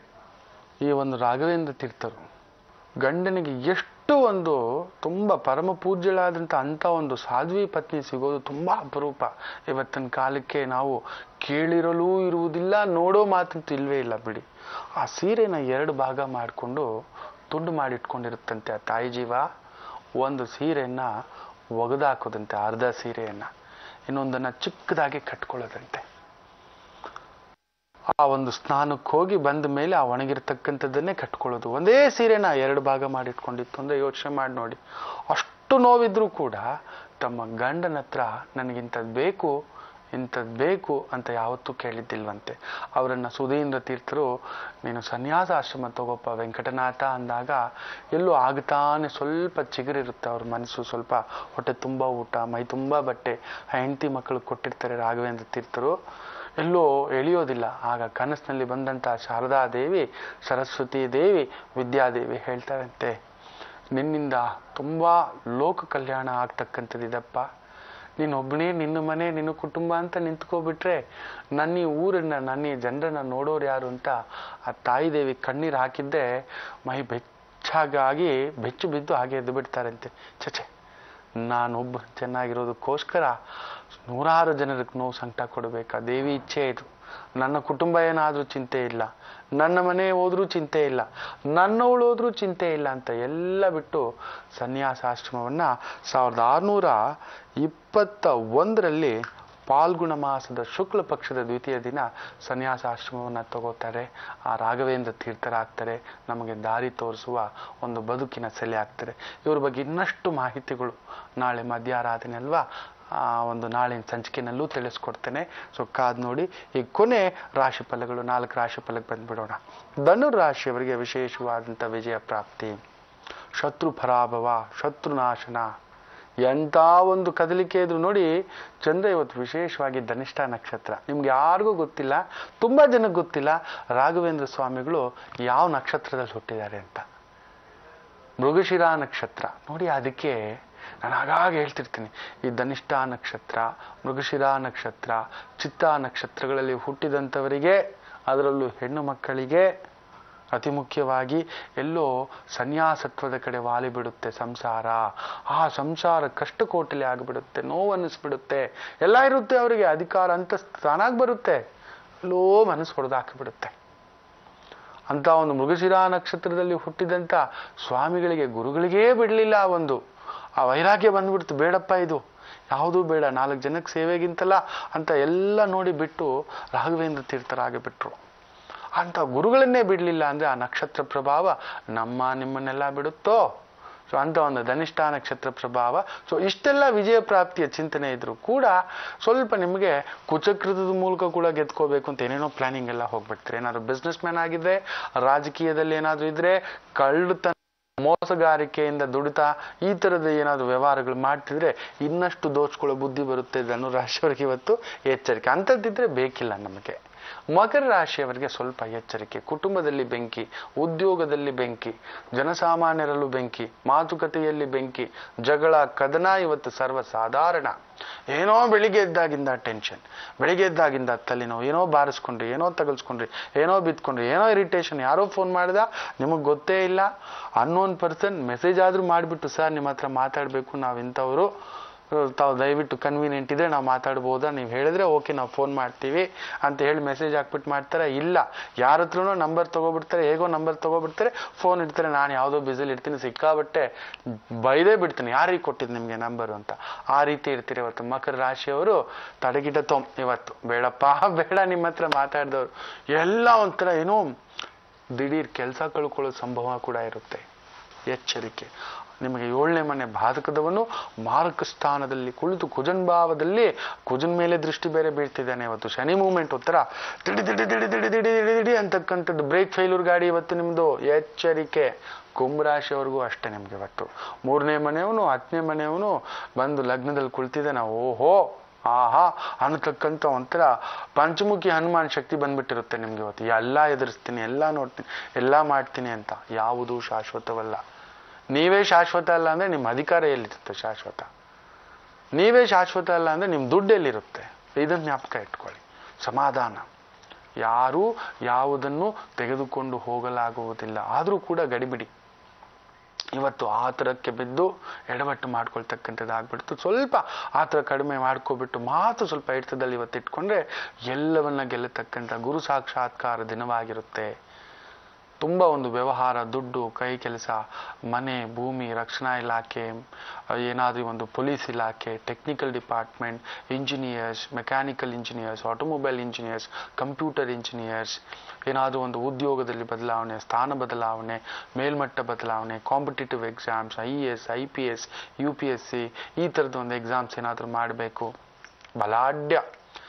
ಈ ಒಂದು ರಾಘವೇಂದ್ರ ತೀರ್ಥರು ಗಂಡನಿಗೆ ಎಷ್ಟು ಒಂದು ತುಂಬ ಪರಮ ಪೂಜ್ಯಳಾದಂಥ ಅಂಥ ಒಂದು ಸಾಧ್ವಿ ಪತ್ನಿ ಸಿಗೋದು ತುಂಬ ಅಪರೂಪ ಇವತ್ತಿನ ಕಾಲಕ್ಕೆ ನಾವು ಕೇಳಿರಲೂ ಇರುವುದಿಲ್ಲ ನೋಡೋ ಮಾತಂತೂ ಇಲ್ವೇ ಇಲ್ಲ ಬಿಡಿ ಆ ಸೀರೆನ ಎರಡು ಭಾಗ ಮಾಡಿಕೊಂಡು ತುಂಡು ಮಾಡಿಟ್ಕೊಂಡಿರುತ್ತಂತೆ ಆ ತಾಯಿ ಜೀವ ಒಂದು ಸೀರೆಯನ್ನ ಒಗೆದಾಕೋದಂತೆ ಅರ್ಧ ಸೀರೆಯನ್ನ ಇನ್ನೊಂದನ್ನ ಚಿಕ್ಕದಾಗಿ ಕಟ್ಕೊಳ್ಳೋದಂತೆ ಆ ಒಂದು ಸ್ನಾನಕ್ಕೆ ಹೋಗಿ ಬಂದ ಮೇಲೆ ಆ ಒಣಗಿರ್ತಕ್ಕಂಥದ್ದನ್ನೇ ಕಟ್ಕೊಳ್ಳೋದು ಒಂದೇ ಸೀರೆನ ಎರಡು ಭಾಗ ಮಾಡಿಟ್ಕೊಂಡಿತ್ತು ಅಂದ್ರೆ ಯೋಚನೆ ಮಾಡಿ ನೋಡಿ ಅಷ್ಟು ನೋವಿದ್ರೂ ಕೂಡ ತಮ್ಮ ಗಂಡನ ಹತ್ರ ನನಗಿಂಥದ್ದು ಬೇಕು ಇಂಥದ್ದು ಬೇಕು ಅಂತ ಯಾವತ್ತೂ ಕೇಳಿದ್ದಿಲ್ವಂತೆ ಅವರನ್ನು ಸುಧೀಂದ್ರ ತೀರ್ಥರು ನೀನು ಸನ್ಯಾಸ ಆಶ್ರಮ ತಗೋಪ್ಪ ವೆಂಕಟನಾಥ ಅಂದಾಗ ಎಲ್ಲೋ ಆಗ್ತಾನೆ ಸ್ವಲ್ಪ ಚಿಗುರಿರುತ್ತೆ ಅವ್ರ ಮನಸ್ಸು ಸ್ವಲ್ಪ ಹೊಟ್ಟೆ ತುಂಬ ಊಟ ಮೈ ತುಂಬ ಬಟ್ಟೆ ಹೆಂಡತಿ ಮಕ್ಕಳು ಕೊಟ್ಟಿರ್ತಾರೆ ರಾಘವೇಂದ್ರ ತೀರ್ಥರು ಎಲ್ಲೋ ಎಳೆಯೋದಿಲ್ಲ ಆಗ ಕನಸಿನಲ್ಲಿ ಬಂದಂಥ ಶಾರದಾ ದೇವಿ ಸರಸ್ವತಿ ದೇವಿ ವಿದ್ಯಾದೇವಿ ಹೇಳ್ತಾರಂತೆ ನಿನ್ನಿಂದ ತುಂಬ ಲೋಕ ಕಲ್ಯಾಣ ಆಗ್ತಕ್ಕಂಥದ್ದಿದಪ್ಪ ನೀನೊಬ್ಬನೇ ನಿನ್ನ ಮನೆ ನಿನ್ನ ಕುಟುಂಬ ಅಂತ ನಿಂತ್ಕೊಬಿಟ್ರೆ ನನ್ನ ಈ ಊರನ್ನ ನನ್ನ ಈ ಜನರನ್ನ ನೋಡೋರು ಯಾರು ಅಂತ ಆ ತಾಯಿ ದೇವಿ ಕಣ್ಣೀರು ಹಾಕಿದ್ದೆ ಮೈ ಬೆಚ್ಚಾಗಿ ಬೆಚ್ಚು ಬಿದ್ದು ಹಾಗೆ ಎದ್ದು ಬಿಡ್ತಾರಂತೆ ಚಚೆ ನಾನೊಬ್ಬ ಚೆನ್ನಾಗಿರೋದಕ್ಕೋಸ್ಕರ ನೂರಾರು ಜನರಿಗೆ ನೋವು ಸಂಕಟ ಕೊಡಬೇಕಾ ದೇವಿ ಇಚ್ಛೆ ಇದು ನನ್ನ ಕುಟುಂಬ ಏನಾದರೂ ಚಿಂತೆ ಇಲ್ಲ ನನ್ನ ಮನೆ ಹೋದ್ರೂ ಚಿಂತೆ ಇಲ್ಲ ನನ್ನವಳು ಹೋದ್ರೂ ಚಿಂತೆ ಇಲ್ಲ ಅಂತ ಎಲ್ಲ ಬಿಟ್ಟು ಸನ್ಯಾಸಾಶ್ರಮವನ್ನ ಸಾವಿರದ ಆರುನೂರ ಇಪ್ಪತ್ತ ಒಂದರಲ್ಲಿ ಪಾಲ್ಗುಣ ಮಾಸದ ಶುಕ್ಲ ಪಕ್ಷದ ದ್ವಿತೀಯ ದಿನ ಸನ್ಯಾಸಾಶ್ರಮವನ್ನು ತಗೋತಾರೆ ಆ ರಾಘವೇಂದ್ರ ತೀರ್ಥರಾಗ್ತಾರೆ ನಮಗೆ ದಾರಿ ತೋರಿಸುವ ಒಂದು ಬದುಕಿನ ಸೆಲೆ ಆಗ್ತಾರೆ ಇವ್ರ ಬಗ್ಗೆ ಇನ್ನಷ್ಟು ಮಾಹಿತಿಗಳು ನಾಳೆ ಮಧ್ಯಾರಾಧನೆ ಅಲ್ವಾ ಆ ಒಂದು ನಾಳಿನ ಸಂಚಿಕೆನಲ್ಲೂ ತಿಳಿಸ್ಕೊಡ್ತೇನೆ ಸೊ ಕಾದ್ ನೋಡಿ ಈ ಕೊನೆ ರಾಶಿ ಫಲಗಳು ನಾಲ್ಕು ರಾಶಿ ಫಲಕ್ಕೆ ಬಂದ್ಬಿಡೋಣ ಧನುರ್ ರಾಶಿಯವರಿಗೆ ವಿಶೇಷವಾದಂಥ ವಿಜಯ ಪ್ರಾಪ್ತಿ ಶತ್ರು ಪರಾಭವ ಶತ್ರು ನಾಶನ ಎಂಥ ಒಂದು ಕದಲಿಕೆ ಇದ್ರು ನೋಡಿ ಚಂದ್ರ ಇವತ್ತು ವಿಶೇಷವಾಗಿ ಧನಿಷ್ಠ ನಕ್ಷತ್ರ ನಿಮ್ಗೆ ಯಾರಿಗೂ ಗೊತ್ತಿಲ್ಲ ತುಂಬ ಜನಕ್ಕೆ ಗೊತ್ತಿಲ್ಲ ರಾಘವೇಂದ್ರ ಸ್ವಾಮಿಗಳು ಯಾವ ನಕ್ಷತ್ರದಲ್ಲಿ ಹುಟ್ಟಿದ್ದಾರೆ ಅಂತ ಮೃಗಶಿರ ನಕ್ಷತ್ರ ನೋಡಿ ಅದಕ್ಕೆ ನಾನು ಆಗಾಗ ಹೇಳ್ತಿರ್ತೀನಿ ಈ ಧನಿಷ್ಠ ನಕ್ಷತ್ರ ಮೃಗಶಿರ ನಕ್ಷತ್ರ ಚಿತ್ತ ನಕ್ಷತ್ರಗಳಲ್ಲಿ ಹುಟ್ಟಿದಂಥವರಿಗೆ ಅದರಲ್ಲೂ ಹೆಣ್ಣು ಮಕ್ಕಳಿಗೆ ಅತಿ ಮುಖ್ಯವಾಗಿ ಎಲ್ಲೋ ಸನ್ಯಾಸತ್ವದ ಕಡೆ ವಾಲಿ ಬಿಡುತ್ತೆ ಸಂಸಾರ ಆ ಸಂಸಾರ ಕಷ್ಟ ಕೋಟಲೆ ಆಗಿಬಿಡುತ್ತೆ ನೋವು ಅನ್ನಿಸ್ಬಿಡುತ್ತೆ ಎಲ್ಲ ಇರುತ್ತೆ ಅವರಿಗೆ ಅಧಿಕಾರ ಅಂತ ತಾನಾಗಿ ಬರುತ್ತೆ ಎಲ್ಲೋ ಮನಸ್ಸು ಹೊಡೆದಾಕಿಬಿಡುತ್ತೆ ಅಂತ ಒಂದು ಮೃಗಶಿರಾ ನಕ್ಷತ್ರದಲ್ಲಿ ಹುಟ್ಟಿದಂಥ ಸ್ವಾಮಿಗಳಿಗೆ ಗುರುಗಳಿಗೇ ಬಿಡಲಿಲ್ಲ ಆ ಒಂದು ಆ ವೈರಾಗ್ಯ ಬಂದ್ಬಿಡ್ತು ಬೇಡಪ್ಪ ಇದು ಯಾವುದೂ ಬೇಡ ನಾಲ್ಕು ಜನಕ್ಕೆ ಸೇವೆಗಿಂತಲ್ಲ ಅಂತ ಎಲ್ಲ ನೋಡಿ ಬಿಟ್ಟು ರಾಘವೇಂದ್ರ ತೀರ್ಥರಾಗಿ ಬಿಟ್ರು ಅಂತ ಗುರುಗಳನ್ನೇ ಬಿಡಲಿಲ್ಲ ಅಂದ್ರೆ ಆ ನಕ್ಷತ್ರ ಪ್ರಭಾವ ನಮ್ಮ ನಿಮ್ಮನ್ನೆಲ್ಲ ಬಿಡುತ್ತೋ ಸೊ ಅಂತ ಒಂದು ಧನಿಷ್ಠ ನಕ್ಷತ್ರ ಪ್ರಭಾವ ಸೊ ಇಷ್ಟೆಲ್ಲ ವಿಜಯ ಪ್ರಾಪ್ತಿಯ ಚಿಂತನೆ ಇದ್ರು ಕೂಡ ಸ್ವಲ್ಪ ನಿಮಗೆ ಕುಚಕೃತದ ಮೂಲಕ ಕೂಡ ಗೆದ್ಕೋಬೇಕು ಅಂತ ಏನೇನೋ ಪ್ಲಾನಿಂಗ್ ಎಲ್ಲ ಹೋಗ್ಬಿಡ್ತೀರಿ ಏನಾದ್ರು ಬಿಸ್ನೆಸ್ ಮ್ಯಾನ್ ಆಗಿದ್ರೆ ರಾಜಕೀಯದಲ್ಲಿ ಏನಾದ್ರು ಇದ್ರೆ ಕಳ್ಳತನ ಮೋಸಗಾರಿಕೆಯಿಂದ ದುಡಿತ ಈ ತರದ ಏನಾದ್ರು ವ್ಯವಹಾರಗಳು ಮಾಡ್ತಿದ್ರೆ ಇನ್ನಷ್ಟು ದೋಚ್ಕೊಳ್ಳೋ ಬುದ್ಧಿ ಬರುತ್ತೆ ಧನುರಾಶಿಯವರಿಗೆ ಇವತ್ತು ಎಚ್ಚರಿಕೆ ಅಂಥದ್ದಿದ್ರೆ ಬೇಕಿಲ್ಲ ನಮಗೆ ಮಕರ ರಾಶಿಯವರಿಗೆ ಸ್ವಲ್ಪ ಎಚ್ಚರಿಕೆ ಕುಟುಂಬದಲ್ಲಿ ಬೆಂಕಿ ಉದ್ಯೋಗದಲ್ಲಿ ಬೆಂಕಿ ಜನಸಾಮಾನ್ಯರಲ್ಲೂ ಬೆಂಕಿ ಮಾತುಕತೆಯಲ್ಲಿ ಬೆಂಕಿ ಜಗಳ ಕದನ ಇವತ್ತು ಸರ್ವಸಾಧಾರಣ ಏನೋ ಬೆಳಿಗ್ಗೆ ಎದ್ದಾಗಿಂದ ಟೆನ್ಷನ್ ಬೆಳಿಗ್ಗೆ ಎದ್ದಾಗಿಂದ ತಲೆನೋವು ಏನೋ ಬಾರಿಸ್ಕೊಂಡ್ರಿ ಏನೋ ತಗಲ್ಸ್ಕೊಂಡ್ರಿ ಏನೋ ಬಿತ್ಕೊಂಡ್ರಿ ಏನೋ ಇರಿಟೇಷನ್ ಯಾರೋ ಫೋನ್ ಮಾಡಿದ ನಿಮಗೆ ಗೊತ್ತೇ ಇಲ್ಲ ಅನ್ನೋನ್ ಪರ್ಸನ್ ಮೆಸೇಜ್ ಆದ್ರೂ ಮಾಡಿಬಿಟ್ಟು ಸರ್ ನಿಮ್ಮ ಹತ್ರ ಮಾತಾಡಬೇಕು ನಾವು ಇಂಥವ್ರು ತಾವು ದಯವಿಟ್ಟು ಕನ್ವೀನಿಯಂಟ್ ಇದ್ರೆ ನಾವು ಮಾತಾಡ್ಬೋದಾ ನೀವು ಹೇಳಿದ್ರೆ ಓಕೆ ನಾವು ಫೋನ್ ಮಾಡ್ತೀವಿ ಅಂತ ಹೇಳಿ ಮೆಸೇಜ್ ಹಾಕ್ಬಿಟ್ಟು ಮಾಡ್ತಾರೆ ಇಲ್ಲ ಯಾರ ಹತ್ರನೂ ನಂಬರ್ ತಗೋಬಿಡ್ತಾರೆ ಹೇಗೋ ನಂಬರ್ ತಗೋಬಿಡ್ತಾರೆ ಫೋನ್ ಇಡ್ತಾರೆ ನಾನು ಯಾವುದೋ ಬಿಸಿಲಿ ಇರ್ತೀನಿ ಸಿಕ್ಕಾಬಟ್ಟೆ ಬೈದೇ ಬಿಡ್ತೀನಿ ಯಾರಿಗೆ ಕೊಟ್ಟಿದ್ದು ನಿಮಗೆ ನಂಬರು ಅಂತ ಆ ರೀತಿ ಇರ್ತೀರಿ ಇವತ್ತು ಮಕರ ರಾಶಿಯವರು ತಡೆಗಿಟ ತೊಮ್ ಇವತ್ತು ಬೇಡಪ್ಪ ಬೇಡ ನಿಮ್ಮ ಹತ್ರ ಮಾತಾಡಿದವರು ಎಲ್ಲ ಒಂಥರ ಏನೋ ದಿಢೀರ್ ಕೆಲಸ ಕಳ್ಕೊಳ್ಳೋ ಸಂಭವ ಕೂಡ ಇರುತ್ತೆ ಎಚ್ಚರಿಕೆ ನಿಮಗೆ ಏಳನೇ ಮನೆ ಬಾಧಕದವನು ಮಾರಕ ಸ್ಥಾನದಲ್ಲಿ ಕುಳಿತು ಕುಜನ್ ಭಾವದಲ್ಲಿ ಕುಜನ್ ಮೇಲೆ ದೃಷ್ಟಿ ಬೇರೆ ಬೀಳ್ತಿದ್ದಾನೆ ಇವತ್ತು ಶನಿ ಮೂಮೆಂಟ್ ಉತ್ತರ ದಿಡಿ ದಿಡಿ ದಿಡಿ ದಿಡಿ ದಿಡಿ ದಿಡಿ ದಿಡಿ ಅಂತಕ್ಕಂಥದ್ದು ಬ್ರೇಕ್ ಫೇಲ್ಯೂರ್ ಗಾಡಿ ಇವತ್ತು ನಿಮ್ಮದು ಎಚ್ಚರಿಕೆ ಕುಂಭರಾಶಿಯವ್ರಿಗೂ ಅಷ್ಟೇ ನಿಮ್ಗೆ ಇವತ್ತು ಮೂರನೇ ಮನೆಯವನು ಹತ್ತನೇ ಮನೆಯವನು ಬಂದು ಲಗ್ನದಲ್ಲಿ ಕುಳಿತಿದ್ದಾನೆ ಓಹೋ ಆಹಾ ಅನ್ನತಕ್ಕಂಥ ಒಂಥರ ಪಂಚಮುಖಿ ಹನುಮಾನ್ ಶಕ್ತಿ ಬಂದ್ಬಿಟ್ಟಿರುತ್ತೆ ನಿಮ್ಗೆ ಇವತ್ತು ಎಲ್ಲ ಎದುರಿಸ್ತೀನಿ ಎಲ್ಲ ನೋಡ್ತೀನಿ ಎಲ್ಲ ಮಾಡ್ತೀನಿ ಅಂತ ಯಾವುದೂ ಶಾಶ್ವತವಲ್ಲ ನೀವೇ ಶಾಶ್ವತ ಅಲ್ಲ ಅಂದ್ರೆ ನಿಮ್ಮ ಅಧಿಕಾರ ಎಲ್ಲಿರುತ್ತೆ ಶಾಶ್ವತ ನೀವೇ ಶಾಶ್ವತ ಅಲ್ಲ ಅಂದ್ರೆ ನಿಮ್ಮ ದುಡ್ಡು ಎಲ್ಲಿರುತ್ತೆ ಇದನ್ನ ಜ್ಞಾಪಕ ಇಟ್ಕೊಳ್ಳಿ ಸಮಾಧಾನ ಯಾರೂ ಯಾವುದನ್ನು ತೆಗೆದುಕೊಂಡು ಹೋಗಲಾಗುವುದಿಲ್ಲ ಆದರೂ ಕೂಡ ಗಡಿಬಿಡಿ ಇವತ್ತು ಆತರಕ್ಕೆ ಬಿದ್ದು ಎಡವಟ್ಟು ಮಾಡ್ಕೊಳ್ತಕ್ಕಂಥದ್ದು ಆಗ್ಬಿಡ್ತು ಸ್ವಲ್ಪ ಆತರ ಕಡಿಮೆ ಮಾಡ್ಕೊಬಿಟ್ಟು ಮಾತು ಸ್ವಲ್ಪ ಹಿಡಿತದಲ್ಲಿ ಇವತ್ತು ಇಟ್ಕೊಂಡ್ರೆ ಎಲ್ಲವನ್ನ ಗೆಲ್ಲತಕ್ಕಂಥ ಗುರು ಸಾಕ್ಷಾತ್ಕಾರ ದಿನವಾಗಿರುತ್ತೆ ತುಂಬ ಒಂದು ವ್ಯವಹಾರ ದುಡ್ಡು ಕೈ ಕೆಲಸ ಮನೆ ಭೂಮಿ ರಕ್ಷಣಾ ಇಲಾಖೆ ಏನಾದರೂ ಒಂದು ಪೊಲೀಸ್ ಇಲಾಖೆ technical department engineers mechanical engineers automobile engineers computer engineers ಏನಾದರೂ ಒಂದು ಉದ್ಯೋಗದಲ್ಲಿ ಬದಲಾವಣೆ ಸ್ಥಾನ ಬದಲಾವಣೆ ಮೇಲ್ಮಟ್ಟ ಬದಲಾವಣೆ competitive exams I A S I P S U P S C ಈ ಥರದ ಒಂದು ಎಕ್ಸಾಮ್ಸ್ ಏನಾದರೂ ಮಾಡಬೇಕು ಬಲಾಢ್ಯ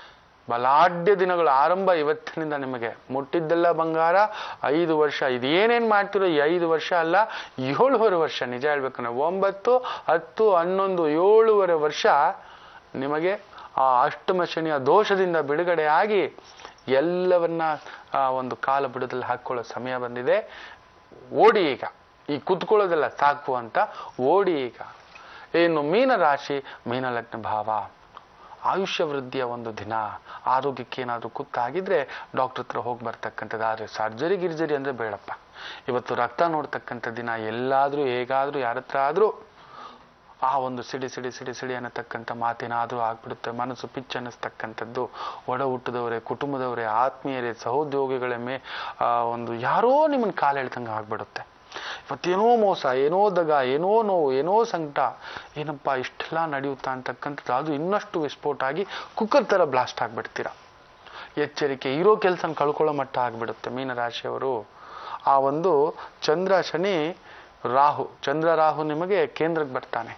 ಬಲಾಢ್ಯ ದಿನಗಳ ಆರಂಭ ಇವತ್ತಿನಿಂದ ನಿಮಗೆ ಮುಟ್ಟಿದ್ದೆಲ್ಲ ಬಂಗಾರ ಐದು ವರ್ಷ ಇದು ಏನೇನು ಮಾಡ್ತಿರೋ ಈ ಐದು ವರ್ಷ ಅಲ್ಲ ಏಳುವರೆ ವರ್ಷ ನಿಜ ಹೇಳ್ಬೇಕಂದ್ರೆ ಒಂಬತ್ತು ಹತ್ತು ಹನ್ನೊಂದು ಏಳುವರೆ ವರ್ಷ ನಿಮಗೆ ಆ ಅಷ್ಟಮ ಶನಿಯ ದೋಷದಿಂದ ಬಿಡುಗಡೆ ಆಗಿ ಎಲ್ಲವನ್ನ ಆ ಒಂದು ಕಾಲ ಬುಡದಲ್ಲಿ ಹಾಕೊಳ್ಳೋ ಸಮಯ ಬಂದಿದೆ ಓಡಿ ಈಗ ಈ ಕುತ್ಕೊಳ್ಳೋದೆಲ್ಲ ಸಾಕು ಅಂತ ಓಡಿ ಈಗ ಇನ್ನು ಮೀನ ರಾಶಿ ಮೀನ ಲಗ್ನ ಭಾವ ಆಯುಷ್ಯ ವೃದ್ಧಿಯ ಒಂದು ದಿನ ಆರೋಗ್ಯಕ್ಕೆ ಏನಾದರೂ ಕುತ್ತಾಗಿದ್ರೆ ಡಾಕ್ಟರ್ ಹತ್ರ ಹೋಗಿ ಬರ್ತಕ್ಕಂಥದ್ದು ಆದರೆ ಸರ್ಜರಿ ಗಿರ್ಜರಿ ಅಂದರೆ ಬೇಡಪ್ಪ ಇವತ್ತು ರಕ್ತ ನೋಡ್ತಕ್ಕಂಥ ದಿನ ಎಲ್ಲಾದರೂ ಹೇಗಾದರೂ ಯಾರ ಹತ್ರ ಆದರೂ ಆ ಒಂದು ಸಿಡಿ ಸಿಡಿ ಸಿಡಿ ಸಿಡಿ ಅನ್ನತಕ್ಕಂಥ ಮಾತೇನಾದರೂ ಆಗ್ಬಿಡುತ್ತೆ ಮನಸ್ಸು ಪಿಚ್ ಅನ್ನಿಸ್ತಕ್ಕಂಥದ್ದು ಒಡ ಹುಟ್ಟಿದವರೇ ಕುಟುಂಬದವರೇ ಆತ್ಮೀಯರೇ ಸಹೋದ್ಯೋಗಿಗಳ ಮೇ ಆ, ಒಂದು ಯಾರೋ ನಿಮ್ಮನ್ನು ಕಾಲು ಎಳ್ದಂಗೆ ಆಗ್ಬಿಡುತ್ತೆ ಇವತ್ತೇನೋ ಮೋಸ ಏನೋ ದಗ ಏನೋ ನೋವು ಏನೋ ಸಂಕಟ ಏನಪ್ಪ ಇಷ್ಟೆಲ್ಲ ನಡೆಯುತ್ತಾ ಅಂತಕ್ಕಂಥದ್ದು ಅದು ಇನ್ನಷ್ಟು ವಿಸ್ಫೋಟ ಆಗಿ ಕುಕ್ಕರ್ ಥರ ಬ್ಲಾಸ್ಟ್ ಆಗಿಬಿಡ್ತೀರ ಎಚ್ಚರಿಕೆ ಇರೋ ಕೆಲಸನ ಕಳ್ಕೊಳ್ಳೋ ಮಟ್ಟ ಆಗಿಬಿಡುತ್ತೆ ಮೀನರಾಶಿಯವರು ಆ ಒಂದು ಚಂದ್ರ ಶನಿ ರಾಹು ಚಂದ್ರ ರಾಹು ನಿಮಗೆ ಕೇಂದ್ರಕ್ಕೆ ಬರ್ತಾನೆ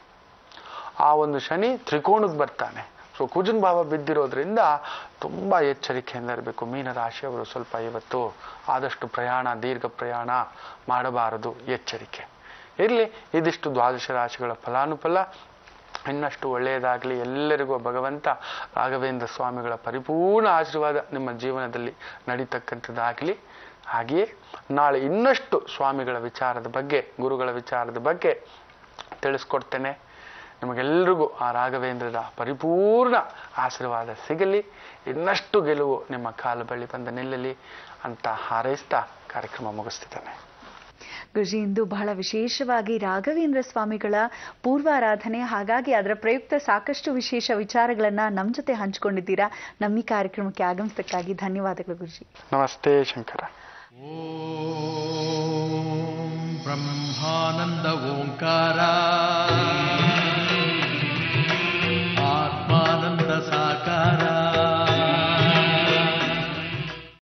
ಆ ಒಂದು ಶನಿ ತ್ರಿಕೋಣಕ್ಕೆ ಬರ್ತಾನೆ ಸೊ ಕುಜನ್ ಭಾವ ಬಿದ್ದಿರೋದ್ರಿಂದ ತುಂಬ ಎಚ್ಚರಿಕೆಯಿಂದ ಇರಬೇಕು ಮೀನರಾಶಿಯವರು ಸ್ವಲ್ಪ ಇವತ್ತು ಆದಷ್ಟು ಪ್ರಯಾಣ ದೀರ್ಘ ಪ್ರಯಾಣ ಮಾಡಬಾರದು ಎಚ್ಚರಿಕೆ ಇರಲಿ ಇದಿಷ್ಟು ದ್ವಾದಶ ರಾಶಿಗಳ ಫಲಾನುಫಲ ಇನ್ನಷ್ಟು ಒಳ್ಳೆಯದಾಗಲಿ ಎಲ್ಲರಿಗೂ ಭಗವಂತ ರಾಘವೇಂದ್ರ ಸ್ವಾಮಿಗಳ ಪರಿಪೂರ್ಣ ಆಶೀರ್ವಾದ ನಿಮ್ಮ ಜೀವನದಲ್ಲಿ ನಡೀತಕ್ಕಂಥದ್ದಾಗಲಿ ಹಾಗೆಯೇ ನಾಳೆ ಇನ್ನಷ್ಟು ಸ್ವಾಮಿಗಳ ವಿಚಾರದ ಬಗ್ಗೆ ಗುರುಗಳ ವಿಚಾರದ ಬಗ್ಗೆ ತಿಳಿಸ್ಕೊಡ್ತೇನೆ ನಿಮಗೆಲ್ರಿಗೂ ಆ ರಾಘವೇಂದ್ರರ ಪರಿಪೂರ್ಣ ಆಶೀರ್ವಾದ ಸಿಗಲಿ ಇನ್ನಷ್ಟು ಗೆಲುವು ನಿಮ್ಮ ಕಾಲು ಬಳಿ ಬಂದು ನಿಲ್ಲಲಿ ಅಂತ ಹಾರೈಸ್ತಾ ಕಾರ್ಯಕ್ರಮ ಮುಗಿಸ್ತಿದ್ದೇನೆ ಗುರುಜಿ ಇಂದು ಬಹಳ ವಿಶೇಷವಾಗಿ ರಾಘವೇಂದ್ರ ಸ್ವಾಮಿಗಳ ಪೂರ್ವಾರಾಧನೆ ಹಾಗಾಗಿ ಅದರ ಪ್ರಯುಕ್ತ ಸಾಕಷ್ಟು ವಿಶೇಷ ವಿಚಾರಗಳನ್ನ ನಮ್ಮ ಜೊತೆ ಹಂಚಿಕೊಂಡಿದ್ದೀರಾ ನಮ್ಮ ಈ ಕಾರ್ಯಕ್ರಮಕ್ಕೆ ಆಗಮಿಸಕ್ಕಾಗಿ ಧನ್ಯವಾದಗಳು ಗುರುಜಿ ನಮಸ್ತೆ ಶಂಕರ ॐ ब्रह्मानन्द ओङ्कार